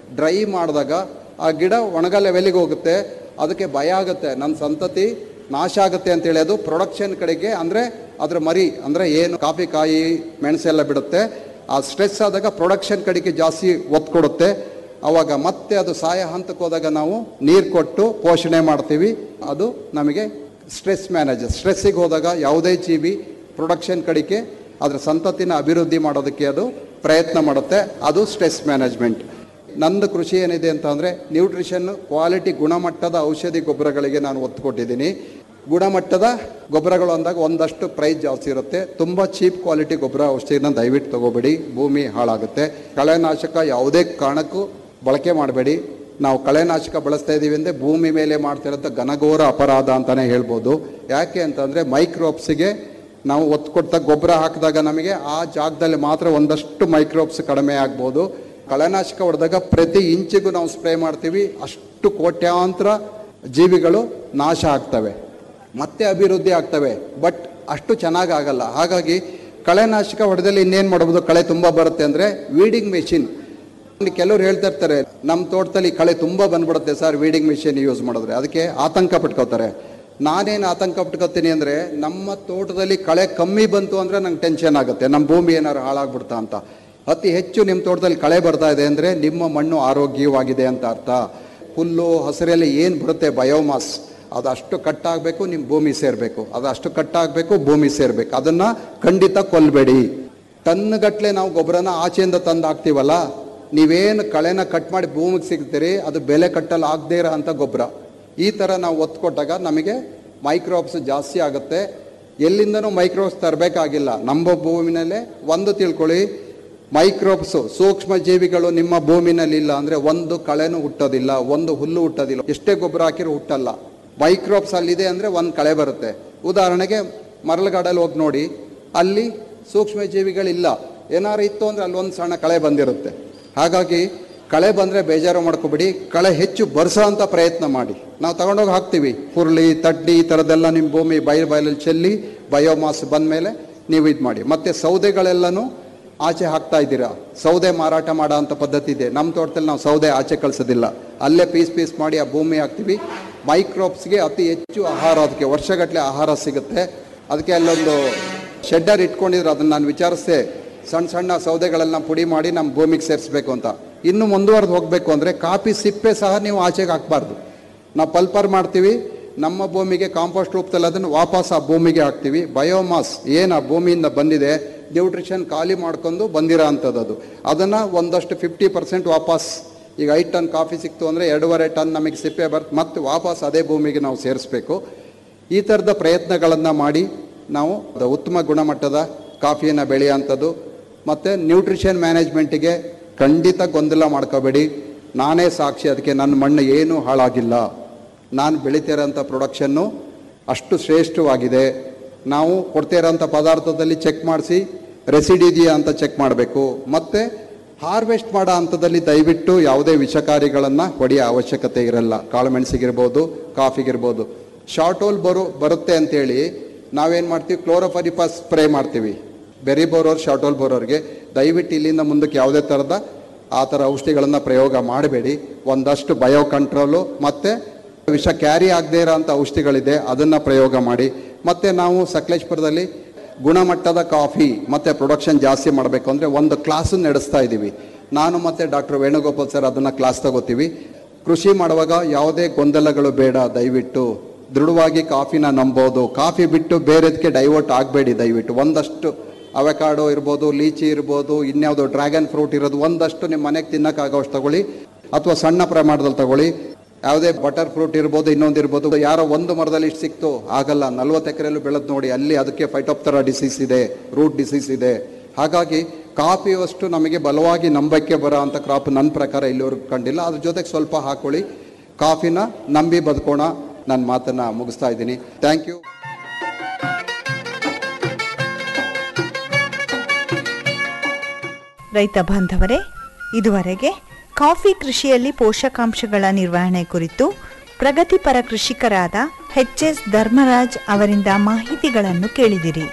ಡ್ರೈ ಮಾಡಿದಾಗ ಆ ಗಿಡ ಒಣಗ ಲೆವೆಲಿಗೆ ಹೋಗುತ್ತೆ ಅದಕ್ಕೆ ಭಯ ಆಗುತ್ತೆ ನನ್ನ ಸಂತತಿ ನಾಶ ಆಗುತ್ತೆ ಅಂತೇಳಿ ಅದು ಪ್ರೊಡಕ್ಷನ್ ಕಡೆಗೆ ಅಂದರೆ ಅದ್ರ ಮರಿ ಅಂದರೆ ಏನು ಕಾಫಿ ಕಾಯಿ ಮೆಣಸೆಲ್ಲ ಬಿಡುತ್ತೆ ಆ ಸ್ಟ್ರೆಸ್ ಆದಾಗ ಪ್ರೊಡಕ್ಷನ್ ಕಡೆಗೆ ಜಾಸ್ತಿ ಒತ್ತು ಕೊಡುತ್ತೆ ಅವಾಗ ಮತ್ತೆ ಅದು ಸಾಯ ಹಂತಕ್ಕೆ ಹೋದಾಗ ನಾವು ನೀರು ಕೊಟ್ಟು ಪೋಷಣೆ ಮಾಡ್ತೀವಿ ಅದು ನಮಗೆ ಸ್ಟ್ರೆಸ್ ಮ್ಯಾನೇಜರ್ ಸ್ಟ್ರೆಸ್ಸಿಗೆ ಹೋದಾಗ ಯಾವುದೇ ಜೀವಿ ಪ್ರೊಡಕ್ಷನ್ ಕಡೆಗೆ ಅದರ ಸಂತತಿನ ಅಭಿವೃದ್ಧಿ ಮಾಡೋದಕ್ಕೆ ಅದು ಪ್ರಯತ್ನ ಮಾಡುತ್ತೆ ಅದು ಸ್ಟ್ರೆಸ್ ಮ್ಯಾನೇಜ್ಮೆಂಟ್ ನಂದು ಕೃಷಿ ಏನಿದೆ ಅಂತ ಅಂದರೆ ನ್ಯೂಟ್ರಿಷನ್ ಕ್ವಾಲಿಟಿ ಗುಣಮಟ್ಟದ ಔಷಧಿ ಗೊಬ್ಬರಗಳಿಗೆ ನಾನು ಒತ್ತು ಕೊಟ್ಟಿದ್ದೀನಿ ಗುಣಮಟ್ಟದ ಗೊಬ್ಬರಗಳು ಅಂದಾಗ ಒಂದಷ್ಟು ಪ್ರೈಸ್ ಜಾಸ್ತಿ ಇರುತ್ತೆ ತುಂಬ ಚೀಪ್ ಕ್ವಾಲಿಟಿ ಗೊಬ್ಬರ ಔಷಧಿನ ದಯವಿಟ್ಟು ತಗೋಬೇಡಿ ಭೂಮಿ ಹಾಳಾಗುತ್ತೆ ಕಳೆನಾಶಕ ಯಾವುದೇ ಕಾರಣಕ್ಕೂ ಬಳಕೆ ಮಾಡಬೇಡಿ ನಾವು ಕಳೆನಾಶಕ ಬಳಸ್ತಾ ಇದ್ದೀವಿ ಅಂದರೆ ಭೂಮಿ ಮೇಲೆ ಮಾಡ್ತಿರೋಂಥ ಘನಘೋರ ಅಪರಾಧ ಅಂತಲೇ ಹೇಳ್ಬೋದು ಯಾಕೆ ಅಂತಂದರೆ ಮೈಕ್ರೋಬ್ಸಿಗೆ ನಾವು ಒತ್ತು ಕೊಡ್ತಾ ಗೊಬ್ಬರ ಹಾಕಿದಾಗ ನಮಗೆ ಆ ಜಾಗದಲ್ಲಿ ಮಾತ್ರ ಒಂದಷ್ಟು ಮೈಕ್ರೋಬ್ಸ್ ಕಡಿಮೆ ಆಗ್ಬೋದು ಕಳೆನಾಶಕ ಹೊಡೆದಾಗ ಪ್ರತಿ ಇಂಚಿಗೂ ನಾವು ಸ್ಪ್ರೇ ಮಾಡ್ತೀವಿ ಅಷ್ಟು ಕೋಟ್ಯಾಂತರ ಜೀವಿಗಳು ನಾಶ ಆಗ್ತವೆ ಮತ್ತೆ ಅಭಿವೃದ್ಧಿ ಆಗ್ತವೆ ಬಟ್ ಅಷ್ಟು ಚೆನ್ನಾಗಿ ಆಗಲ್ಲ ಹಾಗಾಗಿ ಕಳೆನಾಶಕ ಹೊಡೆದಲ್ಲಿ ಇನ್ನೇನು ಮಾಡ್ಬೋದು ಕಳೆ ತುಂಬ ಬರುತ್ತೆ ಅಂದರೆ ವೀಡಿಂಗ್ ಮೆಷಿನ್ ಕೆಲವ್ರು ಹೇಳ್ತಾ ಇರ್ತಾರೆ ನಮ್ಮ ತೋಟದಲ್ಲಿ ಕಳೆ ತುಂಬ ಬಂದ್ಬಿಡುತ್ತೆ ಸರ್ ವೀಡಿಂಗ್ ಮಿಷಿನ್ ಯೂಸ್ ಮಾಡಿದ್ರೆ ಅದಕ್ಕೆ ಆತಂಕ ಪಟ್ಕೋತಾರೆ ನಾನೇನು ಆತಂಕ ಪಟ್ಕೋತೀನಿ ಅಂದರೆ ನಮ್ಮ ತೋಟದಲ್ಲಿ ಕಳೆ ಕಮ್ಮಿ ಬಂತು ಅಂದರೆ ನಂಗೆ ಟೆನ್ಷನ್ ಆಗುತ್ತೆ ನಮ್ಮ ಭೂಮಿ ಏನಾದ್ರು ಹಾಳಾಗ್ಬಿಡ್ತಾ ಅಂತ ಅತಿ ಹೆಚ್ಚು ನಿಮ್ಮ ತೋಟದಲ್ಲಿ ಕಳೆ ಬರ್ತಾ ಇದೆ ಅಂದರೆ ನಿಮ್ಮ ಮಣ್ಣು ಆರೋಗ್ಯವಾಗಿದೆ ಅಂತ ಅರ್ಥ ಹುಲ್ಲು ಹಸಿರಲ್ಲಿ ಏನು ಬರುತ್ತೆ ಬಯೋಮಾಸ್ ಅದು ಅಷ್ಟು ಕಟ್ಟಾಗಬೇಕು ನಿಮ್ಮ ಭೂಮಿ ಸೇರಬೇಕು ಅದು ಅಷ್ಟು ಕಟ್ಟಾಗಬೇಕು ಭೂಮಿ ಸೇರಬೇಕು ಅದನ್ನು ಖಂಡಿತ ಕೊಲ್ಬೇಡಿ ಟನ್ಗಟ್ಲೆ ನಾವು ಗೊಬ್ಬರನ ಆಚೆಯಿಂದ ತಂದು ಹಾಕ್ತೀವಲ್ಲ ನೀವೇನು ಕಳೆನ ಕಟ್ ಮಾಡಿ ಭೂಮಿಗೆ ಸಿಗ್ತೀರಿ ಅದು ಬೆಲೆ ಕಟ್ಟಲು ಆಗದೇ ಇರೋ ಅಂಥ ಗೊಬ್ಬರ ಈ ಥರ ನಾವು ಒತ್ತು ಕೊಟ್ಟಾಗ ನಮಗೆ ಮೈಕ್ರೋಬ್ಸ್ ಜಾಸ್ತಿ ಆಗುತ್ತೆ ಎಲ್ಲಿಂದನೂ ಮೈಕ್ರೋಬ್ಸ್ ತರಬೇಕಾಗಿಲ್ಲ ನಮ್ಮ ಭೂಮಿನಲ್ಲೇ ಒಂದು ತಿಳ್ಕೊಳ್ಳಿ ಮೈಕ್ರೋಬ್ಸು ಸೂಕ್ಷ್ಮ ಜೀವಿಗಳು ನಿಮ್ಮ ಭೂಮಿನಲ್ಲಿ ಇಲ್ಲ ಅಂದರೆ ಒಂದು ಕಳೆನೂ ಹುಟ್ಟೋದಿಲ್ಲ ಒಂದು ಹುಲ್ಲು ಹುಟ್ಟೋದಿಲ್ಲ ಎಷ್ಟೇ ಗೊಬ್ಬರ ಹಾಕಿರೂ ಹುಟ್ಟಲ್ಲ ಮೈಕ್ರೋಬ್ಸ್ ಅಲ್ಲಿದೆ ಅಂದರೆ ಒಂದು ಕಳೆ ಬರುತ್ತೆ ಉದಾಹರಣೆಗೆ ಮರಳುಗಾಡಲ್ಲಿ ಹೋಗಿ ನೋಡಿ ಅಲ್ಲಿ ಸೂಕ್ಷ್ಮ ಜೀವಿಗಳಿಲ್ಲ ಏನಾರು ಇತ್ತು ಅಂದರೆ ಅಲ್ಲಿ ಒಂದು ಸಣ್ಣ ಕಳೆ ಬಂದಿರುತ್ತೆ ಹಾಗಾಗಿ ಕಳೆ ಬಂದರೆ ಬೇಜಾರು ಮಾಡ್ಕೋಬೇಡಿ ಕಳೆ ಹೆಚ್ಚು ಬರ್ಸೋ ಅಂತ ಪ್ರಯತ್ನ ಮಾಡಿ ನಾವು ತಗೊಂಡೋಗಿ ಹಾಕ್ತೀವಿ ಹುರುಳಿ ತಡ್ಡಿ ಈ ಥರದ್ದೆಲ್ಲ ನಿಮ್ಮ ಭೂಮಿ ಬಯಲು ಬಯಲಲ್ಲಿ ಚೆಲ್ಲಿ ಬಯೋಮಾಸ್ ಬಂದಮೇಲೆ ನೀವು ಇದು ಮಾಡಿ ಮತ್ತು ಸೌದೆಗಳೆಲ್ಲನೂ ಆಚೆ ಹಾಕ್ತಾ ಇದ್ದೀರಾ ಸೌದೆ ಮಾರಾಟ ಮಾಡೋ ಅಂಥ ಪದ್ಧತಿ ಇದೆ ನಮ್ಮ ತೋಟದಲ್ಲಿ ನಾವು ಸೌದೆ ಆಚೆ ಕಳಿಸೋದಿಲ್ಲ ಅಲ್ಲೇ ಪೀಸ್ ಪೀಸ್ ಮಾಡಿ ಆ ಭೂಮಿ ಹಾಕ್ತೀವಿ ಮೈಕ್ರೋಬ್ಸ್ಗೆ ಅತಿ ಹೆಚ್ಚು ಆಹಾರ ಅದಕ್ಕೆ ವರ್ಷಗಟ್ಟಲೆ ಆಹಾರ ಸಿಗುತ್ತೆ ಅದಕ್ಕೆ ಅಲ್ಲೊಂದು ಶೆಡ್ಡರ್ ಇಟ್ಕೊಂಡಿದ್ರು ಅದನ್ನು ನಾನು ವಿಚಾರಿಸ್ದೆ ಸಣ್ಣ ಸಣ್ಣ ಸೌದೆಗಳನ್ನ ಪುಡಿ ಮಾಡಿ ನಮ್ಮ ಭೂಮಿಗೆ ಸೇರಿಸ್ಬೇಕು ಅಂತ ಇನ್ನು ಮುಂದುವರೆದು ಹೋಗಬೇಕು ಅಂದರೆ ಕಾಫಿ ಸಿಪ್ಪೆ ಸಹ ನೀವು ಆಚೆಗೆ ಹಾಕಬಾರ್ದು ನಾವು ಪಲ್ಪರ್ ಮಾಡ್ತೀವಿ ನಮ್ಮ ಭೂಮಿಗೆ ಕಾಂಪೋಸ್ಟ್ ರೂಪದಲ್ಲಿ ಅದನ್ನು ವಾಪಸ್ ಆ ಭೂಮಿಗೆ ಹಾಕ್ತೀವಿ ಬಯೋಮಾಸ್ ಏನು ಆ ಭೂಮಿಯಿಂದ ಬಂದಿದೆ ನ್ಯೂಟ್ರಿಷನ್ ಖಾಲಿ ಮಾಡ್ಕೊಂಡು ಬಂದಿರೋ ಅಂಥದ್ದು ಅದು ಅದನ್ನು ಒಂದಷ್ಟು ಫಿಫ್ಟಿ ಪರ್ಸೆಂಟ್ ವಾಪಸ್ ಈಗ ಐದು ಟನ್ ಕಾಫಿ ಸಿಕ್ತು ಅಂದರೆ ಎರಡೂವರೆ ಟನ್ ನಮಗೆ ಸಿಪ್ಪೆ ಬರ್ತು ಮತ್ತೆ ವಾಪಸ್ ಅದೇ ಭೂಮಿಗೆ ನಾವು ಸೇರಿಸ್ಬೇಕು ಈ ಥರದ ಪ್ರಯತ್ನಗಳನ್ನು ಮಾಡಿ ನಾವು ಅದು ಉತ್ತಮ ಗುಣಮಟ್ಟದ ಕಾಫಿಯನ್ನು ಬೆಳೆಯೋಂಥದ್ದು ಮತ್ತು ನ್ಯೂಟ್ರಿಷನ್ ಮ್ಯಾನೇಜ್ಮೆಂಟಿಗೆ ಖಂಡಿತ ಗೊಂದಲ ಮಾಡ್ಕೋಬೇಡಿ ನಾನೇ ಸಾಕ್ಷಿ ಅದಕ್ಕೆ ನನ್ನ ಮಣ್ಣು ಏನೂ ಹಾಳಾಗಿಲ್ಲ ನಾನು ಬೆಳಿತಿರೋಂಥ ಪ್ರೊಡಕ್ಷನ್ನು ಅಷ್ಟು ಶ್ರೇಷ್ಠವಾಗಿದೆ ನಾವು ಕೊಡ್ತಿರೋಂಥ ಪದಾರ್ಥದಲ್ಲಿ ಚೆಕ್ ಮಾಡಿಸಿ ರೆಸಿಡ್ ಇದೆಯಾ ಅಂತ ಚೆಕ್ ಮಾಡಬೇಕು ಮತ್ತು ಹಾರ್ವೆಸ್ಟ್ ಮಾಡೋ ಹಂತದಲ್ಲಿ ದಯವಿಟ್ಟು ಯಾವುದೇ ವಿಷಕಾರಿಗಳನ್ನು ಹೊಡೆಯೋ ಅವಶ್ಯಕತೆ ಇರಲ್ಲ ಕಾಳುಮೆಣಸಿಗಿರ್ಬೋದು ಕಾಫಿಗಿರ್ಬೋದು ಶಾರ್ಟ್ ಹೋಲ್ ಬರೋ ಬರುತ್ತೆ ಅಂತೇಳಿ ನಾವೇನು ಮಾಡ್ತೀವಿ ಕ್ಲೋರೋಫರಿಪಾಸ್ ಸ್ಪ್ರೇ ಮಾಡ್ತೀವಿ ಬೆರಿ ಬೋರೋರು ಶಾರ್ಟ್ ಹೋಲ್ ಬೋರೋರಿಗೆ ದಯವಿಟ್ಟು ಇಲ್ಲಿಂದ ಮುಂದಕ್ಕೆ ಯಾವುದೇ ಥರದ ಆ ಥರ ಔಷಧಿಗಳನ್ನು ಪ್ರಯೋಗ ಮಾಡಬೇಡಿ ಒಂದಷ್ಟು ಬಯೋ ಕಂಟ್ರೋಲು ಮತ್ತು ವಿಷ ಕ್ಯಾರಿ ಆಗದೇ ಇರೋಂಥ ಔಷಧಿಗಳಿದೆ ಅದನ್ನು ಪ್ರಯೋಗ ಮಾಡಿ ಮತ್ತು ನಾವು ಸಕಲೇಶ್ಪುರದಲ್ಲಿ ಗುಣಮಟ್ಟದ ಕಾಫಿ ಮತ್ತು ಪ್ರೊಡಕ್ಷನ್ ಜಾಸ್ತಿ ಮಾಡಬೇಕು ಅಂದರೆ ಒಂದು ಕ್ಲಾಸು ನಡೆಸ್ತಾ ಇದ್ದೀವಿ ನಾನು ಮತ್ತು ಡಾಕ್ಟರ್ ವೇಣುಗೋಪಾಲ್ ಸರ್ ಅದನ್ನು ಕ್ಲಾಸ್ ತಗೋತೀವಿ ಕೃಷಿ ಮಾಡುವಾಗ ಯಾವುದೇ ಗೊಂದಲಗಳು ಬೇಡ ದಯವಿಟ್ಟು ದೃಢವಾಗಿ ಕಾಫಿನ ನಂಬೋದು ಕಾಫಿ ಬಿಟ್ಟು ಬೇರೆದಕ್ಕೆ ಡೈವರ್ಟ್ ಆಗಬೇಡಿ ದಯವಿಟ್ಟು ಒಂದಷ್ಟು ಅವಕಾಡೋ ಇರ್ಬೋದು ಲೀಚಿ ಇರ್ಬೋದು ಇನ್ಯಾವುದೋ ಡ್ರ್ಯಾಗನ್ ಫ್ರೂಟ್ ಇರೋದು ಒಂದಷ್ಟು ನಿಮ್ಮ ಮನೆಗೆ ತಿನ್ನೋಕ್ಕಾಗೋಷ್ಟು ತಗೊಳ್ಳಿ ಅಥವಾ ಸಣ್ಣ ಪ್ರಮಾಣದಲ್ಲಿ ತಗೊಳ್ಳಿ ಯಾವುದೇ ಬಟರ್ ಫ್ರೂಟ್ ಇರ್ಬೋದು ಇನ್ನೊಂದು ಇರ್ಬೋದು ಯಾರೋ ಒಂದು ಮರದಲ್ಲಿ ಇಷ್ಟು ಸಿಕ್ತು ಆಗಲ್ಲ ನಲ್ವತ್ತು ಎಕರೆಲ್ಲೂ ಬೆಳೆದು ನೋಡಿ ಅಲ್ಲಿ ಅದಕ್ಕೆ ಫೈಟೋಪ್ತರಾ ಡಿಸೀಸ್ ಇದೆ ರೂಟ್ ಡಿಸೀಸ್ ಇದೆ ಹಾಗಾಗಿ ಕಾಫಿಯಷ್ಟು ನಮಗೆ ಬಲವಾಗಿ ನಂಬಕ್ಕೆ ಬರೋ ಅಂಥ ಕ್ರಾಪ್ ನನ್ನ ಪ್ರಕಾರ ಇಲ್ಲಿವರೆಗೂ ಕಂಡಿಲ್ಲ ಅದ್ರ ಜೊತೆಗೆ ಸ್ವಲ್ಪ ಹಾಕೊಳ್ಳಿ ಕಾಫಿನ ನಂಬಿ ಬದುಕೋಣ ನನ್ನ ಮಾತನ್ನು ಮುಗಿಸ್ತಾ ಇದ್ದೀನಿ ಥ್ಯಾಂಕ್ ಯು ರೈತ ಬಾಂಧವರೇ ಇದುವರೆಗೆ ಕಾಫಿ ಕೃಷಿಯಲ್ಲಿ ಪೋಷಕಾಂಶಗಳ ನಿರ್ವಹಣೆ ಕುರಿತು ಪ್ರಗತಿಪರ ಕೃಷಿಕರಾದ ಎಚ್ ಎಸ್ ಧರ್ಮರಾಜ್ ಅವರಿಂದ ಮಾಹಿತಿಗಳನ್ನು ಕೇಳಿದಿರಿ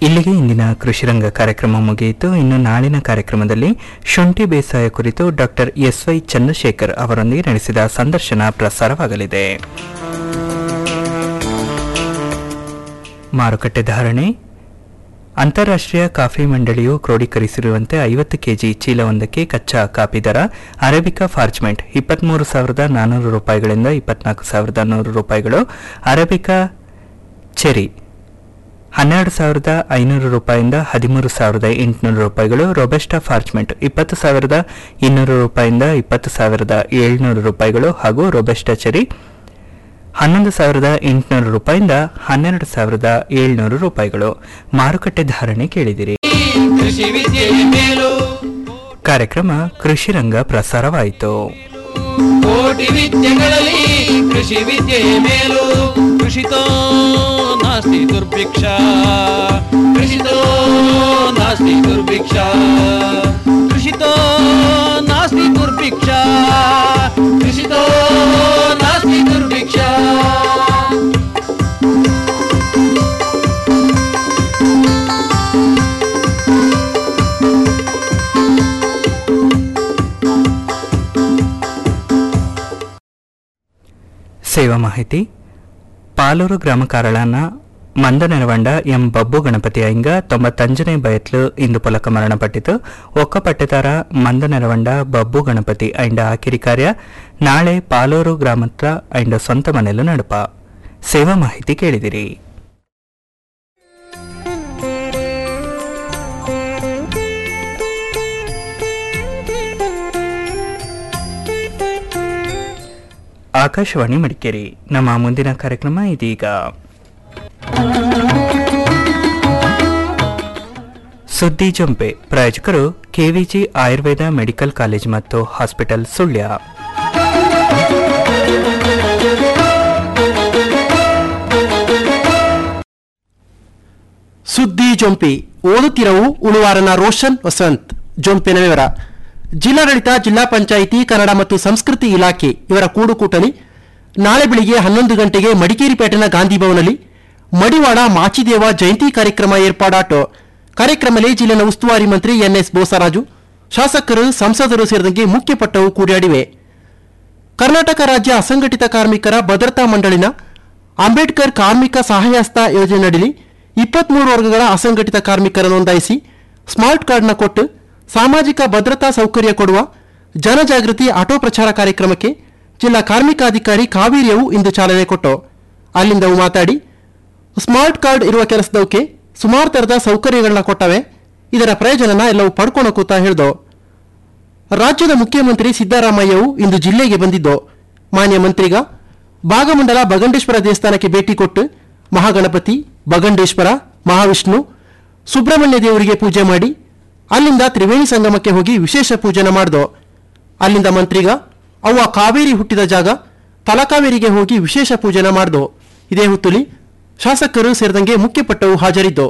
ಇಲ್ಲಿಗೆ ಇಂದಿನ ಕೃಷಿರಂಗ ಕಾರ್ಯಕ್ರಮ ಮುಗಿಯಿತು ಇನ್ನು ನಾಳಿನ ಕಾರ್ಯಕ್ರಮದಲ್ಲಿ ಶುಂಠಿ ಬೇಸಾಯ ಕುರಿತು ಡಾಕ್ಟರ್ ಎಸ್ ವೈ ಚಂದ್ರಶೇಖರ್ ಅವರೊಂದಿಗೆ ನಡೆಸಿದ ಸಂದರ್ಶನ ಪ್ರಸಾರವಾಗಲಿದೆ ಮಾರುಕಟ್ಟೆ ಧಾರಣೆ ಅಂತಾರಾಷ್ಟ್ರೀಯ ಕಾಫಿ ಮಂಡಳಿಯು ಕ್ರೋಢೀಕರಿಸಿರುವಂತೆ ಐವತ್ತು ಕೆಜಿ ಚೀಲವೊಂದಕ್ಕೆ ಕಚ್ಚಾ ಕಾಫಿ ದರ ಅರೇಬಿಕಾ ಫಾರ್ಚ್ಮೆಂಟ್ ಇಪ್ಪತ್ತ್ಮೂರು ಸಾವಿರದ ನಾನ್ನೂರು ರೂಪಾಯಿಗಳಿಂದ ಇಪ್ಪತ್ನಾಲ್ಕು ಸಾವಿರದ ನೂರು ರೂಪಾಯಿಗಳು ಅರೇಬಿಕಾ ಚೆರಿ ಹನ್ನೆರಡು ಸಾವಿರದ ಐನೂರು ರೂಪಾಯಿಂದ ಹದಿಮೂರು ಸಾವಿರದ ಎಂಟುನೂರು ರೂಪಾಯಿಗಳು ರೊಬೆಸ್ಟಾ ಫಾರ್ಚ್ಮೆಂಟ್ ಇಪ್ಪತ್ತು ಸಾವಿರದ ಇನ್ನೂರು ರೂಪಾಯಿಂದ ಇಪ್ಪತ್ತು ಸಾವಿರದ ಏಳ್ನೂರು ರೂಪಾಯಿಗಳು ಹಾಗೂ ರೊಬೆಸ್ಟಾ ಚೆರಿ ಹನ್ನೊಂದು ಸಾವಿರದ ಎಂಟುನೂರು ರೂಪಾಯಿಂದ ಹನ್ನೆರಡು ಸಾವಿರದ ಏಳ್ನೂರು ರೂಪಾಯಿಗಳು ಮಾರುಕಟ್ಟೆ ಧಾರಣೆ ಕೇಳಿದಿರಿ ಕೃಷಿ ವಿದ್ಯೆಯ ಮೇಲು ಕಾರ್ಯಕ್ರಮ ಕೃಷಿ ರಂಗ ಪ್ರಸಾರವಾಯಿತು ಕೋಟಿ ವಿದ್ಯೆಗಳಲ್ಲಿ ಕೃಷಿ ವಿದ್ಯೆಯ ಮೇಲು ಕೃಷಿತೋ ನಾಸ್ತಿ ದುರ್ಭಿಕ್ಷ ಕೃಷಿತೋ ನಾಸ್ತಿ ದುರ್ಭಿಕ್ಷ ಕೃಷಿತೋ ನಾಸ್ತಿ ದುರ್ಭಿಕ್ಷ ಕೃಷಿತೋ ನಾಸ್ತಿ ದುರ್ಭಿಕ್ಷ ಸೇವಾ ಮಾಹಿತಿ ಪಾಲೂರು ಗ್ರಾಮ ಕಾರಳನ ಮಂದನೆರವಂಡ ಎಂ ಬಬ್ಬು ಗಣಪತಿ ಅಯ್ಯಂಗ ತೊಂಬತ್ತಂಜನೇ ಬಯತ್ಲು ಇಂದು ಪೊಲಕ ಮರಣಪಟ್ಟಿತು ಒಕ್ಕ ಪಟ್ಟೆದಾರ ಮಂದನೆರವಂಡ ಬಬ್ಬು ಗಣಪತಿ ಐಂಡ ಆಕಿರಿ ಕಾರ್ಯ ನಾಳೆ ಪಾಲೂರು ಗ್ರಾಮತ್ರ ಐಂಡ ಸ್ವಂತ ಮನೆಯಲ್ಲೂ ನಡುಪ ಸೇವಾ ಮಾಹಿತಿ ಕೇಳಿದಿರಿ ಆಕಾಶವಾಣಿ ಮಡಿಕೇರಿ ನಮ್ಮ ಮುಂದಿನ ಕಾರ್ಯಕ್ರಮ ಇದೀಗ ಸುದ್ದಿ ಜಂಪೆ ಪ್ರಾಯೋಜಕರು ಕೆವಿಜಿ ಆಯುರ್ವೇದ ಮೆಡಿಕಲ್ ಕಾಲೇಜ್ ಮತ್ತು ಹಾಸ್ಪಿಟಲ್ ಸುಳ್ಯ ಸುದ್ದಿ ಜೊಂಪಿ ಓದುತ್ತಿರವು ಉಳುವಾರನ ರೋಷನ್ ವಸಂತ್ ಜೊಂಪಿನ ವಿವರ ಜಿಲ್ಲಾಡಳಿತ ಜಿಲ್ಲಾ ಪಂಚಾಯಿತಿ ಕನ್ನಡ ಮತ್ತು ಸಂಸ್ಕೃತಿ ಇಲಾಖೆ ಇವರ ಕೂಡುಕೂಟಲಿ ನಾಳೆ ಬೆಳಿಗ್ಗೆ ಹನ್ನೊಂದು ಗಂಟೆಗೆ ಮಡಿಕೇರಿಪೇಟೆನ ಗಾಂಧಿ ಭವನಲ್ಲಿ ಮಡಿವಾಳ ಮಾಚಿದೇವ ಜಯಂತಿ ಕಾರ್ಯಕ್ರಮ ಏರ್ಪಾಡಾಟು ಕಾರ್ಯಕ್ರಮದಲ್ಲಿ ಜಿಲ್ಲೆನ ಉಸ್ತುವಾರಿ ಮಂತ್ರಿ ಎನ್ಎಸ್ ಬೋಸರಾಜು ಶಾಸಕರು ಸಂಸದರು ಸೇರಿದಂತೆ ಮುಖ್ಯ ಪಟ್ಟವು ಕೂಡಿಯಾಡಿವೆ ಕರ್ನಾಟಕ ರಾಜ್ಯ ಅಸಂಘಟಿತ ಕಾರ್ಮಿಕರ ಭದ್ರತಾ ಮಂಡಳಿನ ಅಂಬೇಡ್ಕರ್ ಕಾರ್ಮಿಕ ಸಹಾಯಹಸ್ತ ಯೋಜನೆಯಡಿಲಿ ಇಪ್ಪತ್ಮೂರು ವರ್ಗಗಳ ಅಸಂಘಟಿತ ಕಾರ್ಮಿಕರ ನೋಂದಾಯಿಸಿ ಸ್ಮಾರ್ಟ್ ಕಾರ್ಡ್ನ ಕೊಟ್ಟು ಸಾಮಾಜಿಕ ಭದ್ರತಾ ಸೌಕರ್ಯ ಕೊಡುವ ಜನಜಾಗೃತಿ ಆಟೋ ಪ್ರಚಾರ ಕಾರ್ಯಕ್ರಮಕ್ಕೆ ಜಿಲ್ಲಾ ಕಾರ್ಮಿಕಾಧಿಕಾರಿ ಕಾವೇರಿಯವು ಇಂದು ಚಾಲನೆ ಕೊಟ್ಟು ಅಲ್ಲಿಂದ ಅವು ಮಾತಾಡಿ ಸ್ಮಾರ್ಟ್ ಕಾರ್ಡ್ ಇರುವ ಕೆಲಸದವಕ್ಕೆ ಸುಮಾರು ಥರದ ಸೌಕರ್ಯಗಳನ್ನ ಕೊಟ್ಟವೆ ಇದರ ಪ್ರಯೋಜನನ ಎಲ್ಲವೂ ಪಡ್ಕೊಳಕೂತ ಹೇಳ್ದೋ ರಾಜ್ಯದ ಮುಖ್ಯಮಂತ್ರಿ ಸಿದ್ದರಾಮಯ್ಯವು ಇಂದು ಜಿಲ್ಲೆಗೆ ಬಂದಿದ್ದು ಮಾನ್ಯ ಮಂತ್ರಿಗ ಭಾಗಮಂಡಲ ಬಗಂಡೇಶ್ವರ ದೇವಸ್ಥಾನಕ್ಕೆ ಭೇಟಿ ಕೊಟ್ಟು ಮಹಾಗಣಪತಿ ಬಗಂಡೇಶ್ವರ ಮಹಾವಿಷ್ಣು ಸುಬ್ರಹ್ಮಣ್ಯ ದೇವರಿಗೆ ಪೂಜೆ ಮಾಡಿ ಅಲ್ಲಿಂದ ತ್ರಿವೇಣಿ ಸಂಗಮಕ್ಕೆ ಹೋಗಿ ವಿಶೇಷ ಪೂಜನ ಮಾಡ್ದೋ ಅಲ್ಲಿಂದ ಮಂತ್ರಿಗ ಅವ್ವ ಕಾವೇರಿ ಹುಟ್ಟಿದ ಜಾಗ ತಲಕಾವೇರಿಗೆ ಹೋಗಿ ವಿಶೇಷ ಪೂಜನ ಮಾಡ್ದೋ ಇದೇ ಹೊತ್ತುಲಿ ಶಾಸಕರು ಸೇರಿದಂಗೆ ಮುಖ್ಯಪಟ್ಟವು ಹಾಜರಿದ್ದು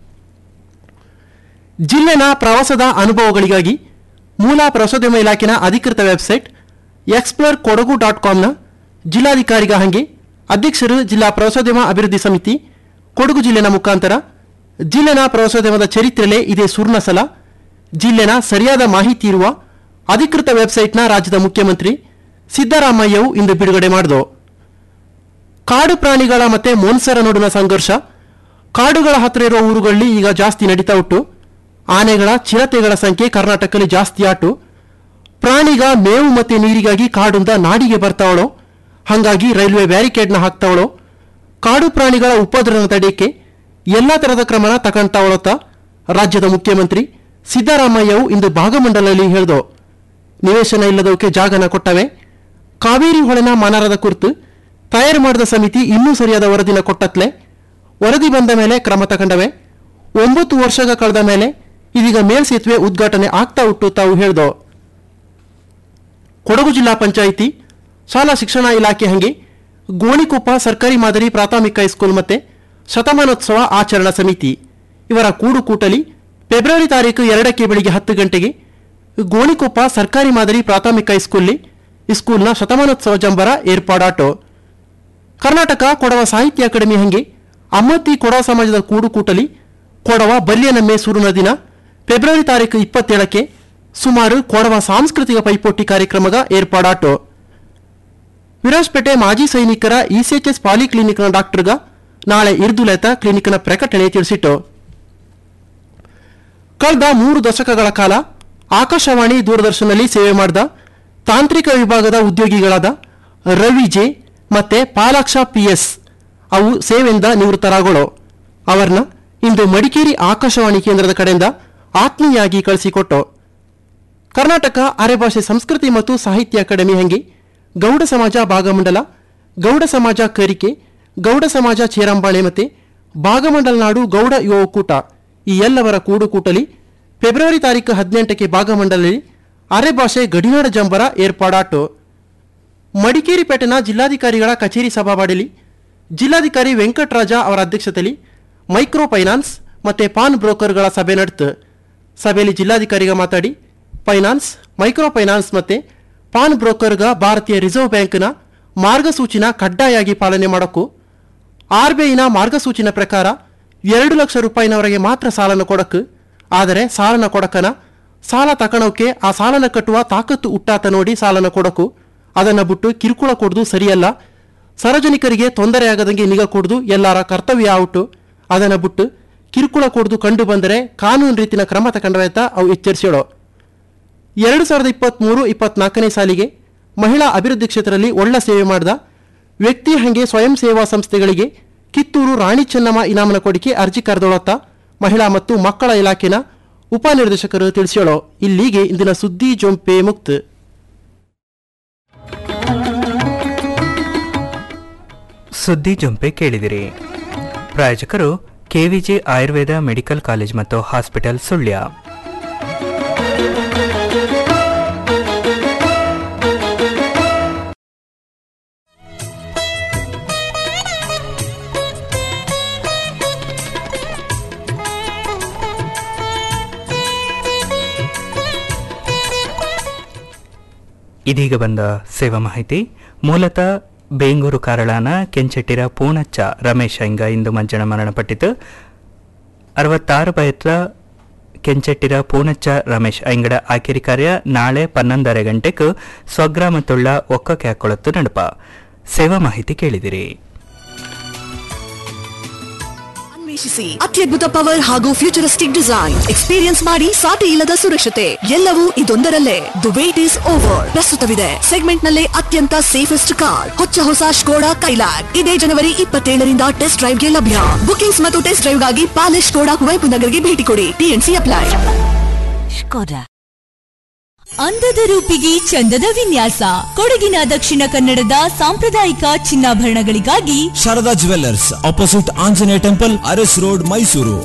ಜಿಲ್ಲೆನ ಪ್ರವಾಸದ ಅನುಭವಗಳಿಗಾಗಿ ಮೂಲ ಪ್ರವಾಸೋದ್ಯಮ ಇಲಾಖೆನ ಅಧಿಕೃತ ವೆಬ್ಸೈಟ್ ಎಕ್ಸ್ಪ್ಲೋರ್ ಕೊಡಗು ಡಾಟ್ ಕಾಮ್ನ ಜಿಲ್ಲಾಧಿಕಾರಿಗ ಹಂಗೆ ಅಧ್ಯಕ್ಷರು ಜಿಲ್ಲಾ ಪ್ರವಾಸೋದ್ಯಮ ಅಭಿವೃದ್ಧಿ ಸಮಿತಿ ಕೊಡಗು ಜಿಲ್ಲೆನ ಮುಖಾಂತರ ಜಿಲ್ಲೆನ ಪ್ರವಾಸೋದ್ಯಮದ ಚರಿತ್ರೆಲೇ ಇದೇ ಸುರ್ಣಸಲ ಜಿಲ್ಲೆನ ಸರಿಯಾದ ಮಾಹಿತಿ ಇರುವ ಅಧಿಕೃತ ವೆಬ್ಸೈಟ್ನ ರಾಜ್ಯದ ಮುಖ್ಯಮಂತ್ರಿ ಸಿದ್ದರಾಮಯ್ಯವು ಇಂದು ಬಿಡುಗಡೆ ಮಾಡಿದೋ ಕಾಡು ಪ್ರಾಣಿಗಳ ಮತ್ತೆ ಮೋನ್ಸರ ನಡುವಿನ ಸಂಘರ್ಷ ಕಾಡುಗಳ ಹತ್ತಿರ ಇರುವ ಊರುಗಳಲ್ಲಿ ಈಗ ಜಾಸ್ತಿ ನಡೀತಾ ಉಂಟು ಆನೆಗಳ ಚಿರತೆಗಳ ಸಂಖ್ಯೆ ಕರ್ನಾಟಕದಲ್ಲಿ ಜಾಸ್ತಿ ಆಟು ಪ್ರಾಣಿಗ ಮೇವು ಮತ್ತೆ ನೀರಿಗಾಗಿ ಕಾಡುಂದ ನಾಡಿಗೆ ಬರ್ತಾವಳೋ ಹಾಗಾಗಿ ರೈಲ್ವೆ ಬ್ಯಾರಿಕೇಡ್ನ ಹಾಕ್ತಾವಳೋ ಕಾಡು ಪ್ರಾಣಿಗಳ ಉಪದ್ರವ ತಡೆಯಕ್ಕೆ ಎಲ್ಲ ತರಹದ ಕ್ರಮನ ತಗೊಂತಾವಳತ್ತ ರಾಜ್ಯದ ಮುಖ್ಯಮಂತ್ರಿ ಸಿದ್ದರಾಮಯ್ಯವು ಇಂದು ಭಾಗಮಂಡಲದಲ್ಲಿ ಹೇಳ್ದೋ ನಿವೇಶನ ಇಲ್ಲದವಕ್ಕೆ ಜಾಗನ ಕೊಟ್ಟವೆ ಕಾವೇರಿ ಹೊಳೆನ ಮನರದ ಕುರಿತು ತಯಾರು ಮಾಡಿದ ಸಮಿತಿ ಇನ್ನೂ ಸರಿಯಾದ ವರದಿನ ಕೊಟ್ಟತ್ಲೆ ವರದಿ ಬಂದ ಮೇಲೆ ಕ್ರಮ ತಗೊಂಡವೆ ಒಂಬತ್ತು ವರ್ಷಗ ಕಳೆದ ಮೇಲೆ ಇದೀಗ ಮೇಲ್ಸೇತುವೆ ಉದ್ಘಾಟನೆ ಆಗ್ತಾ ಉಂಟು ತಾವು ಹೇಳ್ದೋ ಕೊಡಗು ಜಿಲ್ಲಾ ಪಂಚಾಯಿತಿ ಶಾಲಾ ಶಿಕ್ಷಣ ಇಲಾಖೆ ಹಂಗೆ ಗೋಣಿಕೊಪ್ಪ ಸರ್ಕಾರಿ ಮಾದರಿ ಪ್ರಾಥಮಿಕ ಹೈಸ್ಕೂಲ್ ಮತ್ತೆ ಶತಮಾನೋತ್ಸವ ಆಚರಣಾ ಸಮಿತಿ ಇವರ ಕೂಡುಕೂಟಲಿ ಫೆಬ್ರವರಿ ತಾರೀಕು ಎರಡಕ್ಕೆ ಬೆಳಿಗ್ಗೆ ಹತ್ತು ಗಂಟೆಗೆ ಗೋಣಿಕೊಪ್ಪ ಸರ್ಕಾರಿ ಮಾದರಿ ಪ್ರಾಥಮಿಕ ಹೈಸ್ಕೂಲ್ಲಿ ಸ್ಕೂಲ್ನ ಶತಮಾನೋತ್ಸವ ಜಂಬರ ಏರ್ಪಾಡಾಟೋ ಕರ್ನಾಟಕ ಕೊಡವ ಸಾಹಿತ್ಯ ಅಕಾಡೆಮಿ ಹಂಗೆ ಅಮ್ಮತ್ತಿ ಕೊಡವ ಸಮಾಜದ ಕೂಡುಕೂಟಲಿ ಕೊಡವ ಬಲ್ಯನಮ್ಮೆ ಸೂರು ದಿನ ಫೆಬ್ರವರಿ ತಾರೀಕು ಇಪ್ಪತ್ತೇಳಕ್ಕೆ ಸುಮಾರು ಕೊಡವ ಸಾಂಸ್ಕೃತಿಕ ಪೈಪೋಟಿ ಕಾರ್ಯಕ್ರಮಗ ಏರ್ಪಾಡಾಟು ವಿರಾಜ್ಪೇಟೆ ಮಾಜಿ ಸೈನಿಕರ ಇಸಿಎಚ್ಎಸ್ ಪಾಲಿಕ್ಲಿನಿಕ್ನ ಡಾಕ್ಟರ್ಗ ನಾಳೆ ಇರ್ದುಲೆತ ಕ್ಲಿನಿಕ್ನ ಪ್ರಕಟಣೆ ತಿಳಿಸಿಟ್ಟು ಕಳೆದ ಮೂರು ದಶಕಗಳ ಕಾಲ ಆಕಾಶವಾಣಿ ದೂರದರ್ಶನಲ್ಲಿ ಸೇವೆ ಮಾಡಿದ ತಾಂತ್ರಿಕ ವಿಭಾಗದ ಉದ್ಯೋಗಿಗಳಾದ ರವಿ ಜೆ ಮತ್ತೆ ಪಾಲಾಕ್ಷ ಪಿ ಎಸ್ ಅವು ಸೇವೆಯಿಂದ ನಿವೃತ್ತರಾಗೋಳು ಅವರನ್ನ ಇಂದು ಮಡಿಕೇರಿ ಆಕಾಶವಾಣಿ ಕೇಂದ್ರದ ಕಡೆಯಿಂದ ಆತ್ಮೀಯಾಗಿ ಕಳಿಸಿಕೊಟ್ಟು ಕರ್ನಾಟಕ ಅರೆಭಾಷೆ ಸಂಸ್ಕೃತಿ ಮತ್ತು ಸಾಹಿತ್ಯ ಅಕಾಡೆಮಿ ಹಂಗಿ ಗೌಡ ಸಮಾಜ ಭಾಗಮಂಡಲ ಗೌಡ ಸಮಾಜ ಕರಿಕೆ ಗೌಡ ಸಮಾಜ ಚೇರಂಬಾಳೆ ಮತ್ತೆ ಭಾಗಮಂಡಲ ನಾಡು ಗೌಡ ಯುವ ಒಕ್ಕೂಟ ಈ ಎಲ್ಲವರ ಕೂಡುಕೂಟಲಿ ಫೆಬ್ರವರಿ ತಾರೀಕು ಹದಿನೆಂಟಕ್ಕೆ ಭಾಗಮಂಡಲದಲ್ಲಿ ಅರೆಭಾಷೆ ಗಡಿನಾಡ ಜಂಬರ ಏರ್ಪಾಡಾಟು ಮಡಿಕೇರಿ ಪೇಟೆನ ಜಿಲ್ಲಾಧಿಕಾರಿಗಳ ಕಚೇರಿ ಸಭಾವಾಡಿಲಿ ಜಿಲ್ಲಾಧಿಕಾರಿ ವೆಂಕಟರಾಜ ಅವರ ಅಧ್ಯಕ್ಷತೆಯಲ್ಲಿ ಮೈಕ್ರೋ ಫೈನಾನ್ಸ್ ಮತ್ತು ಪಾನ್ ಬ್ರೋಕರ್ಗಳ ಸಭೆ ನಡೆತು ಸಭೆಯಲ್ಲಿ ಜಿಲ್ಲಾಧಿಕಾರಿಗ ಮಾತಾಡಿ ಫೈನಾನ್ಸ್ ಮೈಕ್ರೋ ಫೈನಾನ್ಸ್ ಮತ್ತು ಪಾನ್ ಬ್ರೋಕರ್ಗ ಭಾರತೀಯ ರಿಸರ್ವ್ ಬ್ಯಾಂಕ್ನ ಮಾರ್ಗಸೂಚಿನ ಕಡ್ಡಾಯಾಗಿ ಪಾಲನೆ ಮಾಡೋಕ್ಕೂ ಆರ್ ಬಿ ಐನ ಮಾರ್ಗಸೂಚಿನ ಪ್ರಕಾರ ಎರಡು ಲಕ್ಷ ರೂಪಾಯಿನವರೆಗೆ ಮಾತ್ರ ಸಾಲನ ಕೊಡಕ್ಕೆ ಆದರೆ ಸಾಲನ ಕೊಡಕನ ಸಾಲ ತಕಣೋಕೆ ಆ ಸಾಲನ ಕಟ್ಟುವ ತಾಕತ್ತು ಹುಟ್ಟಾತ ನೋಡಿ ಸಾಲನ ಕೊಡಕು ಅದನ್ನು ಬಿಟ್ಟು ಕಿರುಕುಳ ಕೊಡುದು ಸರಿಯಲ್ಲ ಸಾರ್ವಜನಿಕರಿಗೆ ತೊಂದರೆಯಾಗದಂಗೆ ನಿಗಾ ಕೊಡುದು ಎಲ್ಲರ ಕರ್ತವ್ಯ ಔಟು ಅದನ್ನು ಬಿಟ್ಟು ಕಿರುಕುಳ ಕೊಡುದು ಕಂಡು ಬಂದರೆ ಕಾನೂನು ರೀತಿನ ಕ್ರಮ ತಗೊಂಡವೆತ ಅವು ಎಚ್ಚರಿಸಿಡೋ ಎರಡು ಸಾವಿರದ ಇಪ್ಪತ್ತ್ಮೂರು ಇಪ್ಪತ್ನಾಲ್ಕನೇ ಸಾಲಿಗೆ ಮಹಿಳಾ ಅಭಿವೃದ್ಧಿ ಕ್ಷೇತ್ರದಲ್ಲಿ ಒಳ್ಳೆ ಸೇವೆ ಮಾಡಿದ ವ್ಯಕ್ತಿ ಹಂಗೆ ಸ್ವಯಂ ಸೇವಾ ಸಂಸ್ಥೆಗಳಿಗೆ ಕಿತ್ತೂರು ರಾಣಿ ಚೆನ್ನಮ್ಮ ಇನಾಮನ ಕೊಡಿಕೆ ಅರ್ಜಿ ಕರೆದೊಳತ್ತ ಮಹಿಳಾ ಮತ್ತು ಮಕ್ಕಳ ಇಲಾಖೆನ ಉಪನಿರ್ದೇಶಕರು ತಿಳಿಸ್ಯಾಳೋ ಇಲ್ಲಿಗೆ ಇಂದಿನ ಸುದ್ದಿ ಜೊಂಪೆ ಮುಕ್ತ ಸುದ್ದಿ ಜೊಂಪೆ ಕೇಳಿದಿರಿ ಪ್ರಾಯೋಜಕರು ಕೆವಿಜಿ ಆಯುರ್ವೇದ ಮೆಡಿಕಲ್ ಕಾಲೇಜ್ ಮತ್ತು ಹಾಸ್ಪಿಟಲ್ ಸುಳ್ಯ ಇದೀಗ ಬಂದ ಸೇವಾ ಮಾಹಿತಿ ಮೂಲತಃ ಬೇಂಗೂರು ಕಾರಳಾನ ಕೆಂಚೆಟ್ಟಿರ ಪೂಣಚ್ಚ ರಮೇಶ್ ಹಿಂಗ ಇಂದು ಮಂಜನ ಮರಣಪಟ್ಟಿತು ಅರವತ್ತಾರು ಬಯತ್ರ ಕೆಂಚೆಟ್ಟಿರ ಪೂಣಚ್ಚ ರಮೇಶ್ ಐಂಗಡ ಆಕಿರಿ ಕಾರ್ಯ ನಾಳೆ ಪನ್ನೊಂದರ ಗಂಟೆಗೆ ಸ್ವಗ್ರಾಮತುಳ್ಳ ಒಕ್ಕಕ್ಕೆ ಹಾಕೊಳತ್ತು ನಡಪ ಸೇವಾ ಮಾಹಿತಿ ಕೇಳಿದಿರಿ ಅನ್ವೇಷಿಸಿ ಅತ್ಯದ್ಭುತ ಪವರ್ ಹಾಗೂ ಫ್ಯೂಚರಿಸ್ಟಿಕ್ ಡಿಸೈನ್ ಎಕ್ಸ್ಪೀರಿಯನ್ಸ್ ಮಾಡಿ ಸಾಟಿ ಇಲ್ಲದ ಸುರಕ್ಷತೆ ಎಲ್ಲವೂ ಇದೊಂದರಲ್ಲೇ ದ ವೇಟ್ ಇಸ್ ಓವರ್ ಪ್ರಸ್ತುತವಿದೆ ಸೆಗ್ಮೆಂಟ್ ನಲ್ಲೇ ಅತ್ಯಂತ ಸೇಫೆಸ್ಟ್ ಕಾರ್ ಹೊಚ್ಚ ಹೊಸ ಸ್ಕೋಡಾ ಕೈಲಾಕ್ ಇದೇ ಜನವರಿ ಇಪ್ಪತ್ತೇಳರಿಂದ ಟೆಸ್ಟ್ ಡ್ರೈವ್ಗೆ ಲಭ್ಯ ಬುಕಿಂಗ್ಸ್ ಮತ್ತು ಟೆಸ್ಟ್ ಡ್ರೈವ್ಗಾಗಿ ಪ್ಯಾಲೇಸ್ ಸ್ಕೋಡಾ ಕುವೆಂಪು ನಗರ್ಗೆ ಭೇಟಿ ಕೊಡಿ ಟಿಎನ್ಸಿ ಅಪ್ಲೈ ಅಂದದ ರೂಪಿಗೆ ಚಂದದ ವಿನ್ಯಾಸ ಕೊಡಗಿನ ದಕ್ಷಿಣ ಕನ್ನಡದ ಸಾಂಪ್ರದಾಯಿಕ ಚಿನ್ನಾಭರಣಗಳಿಗಾಗಿ Sharada jewellers opposite Anjaneya temple Aras road Mysuru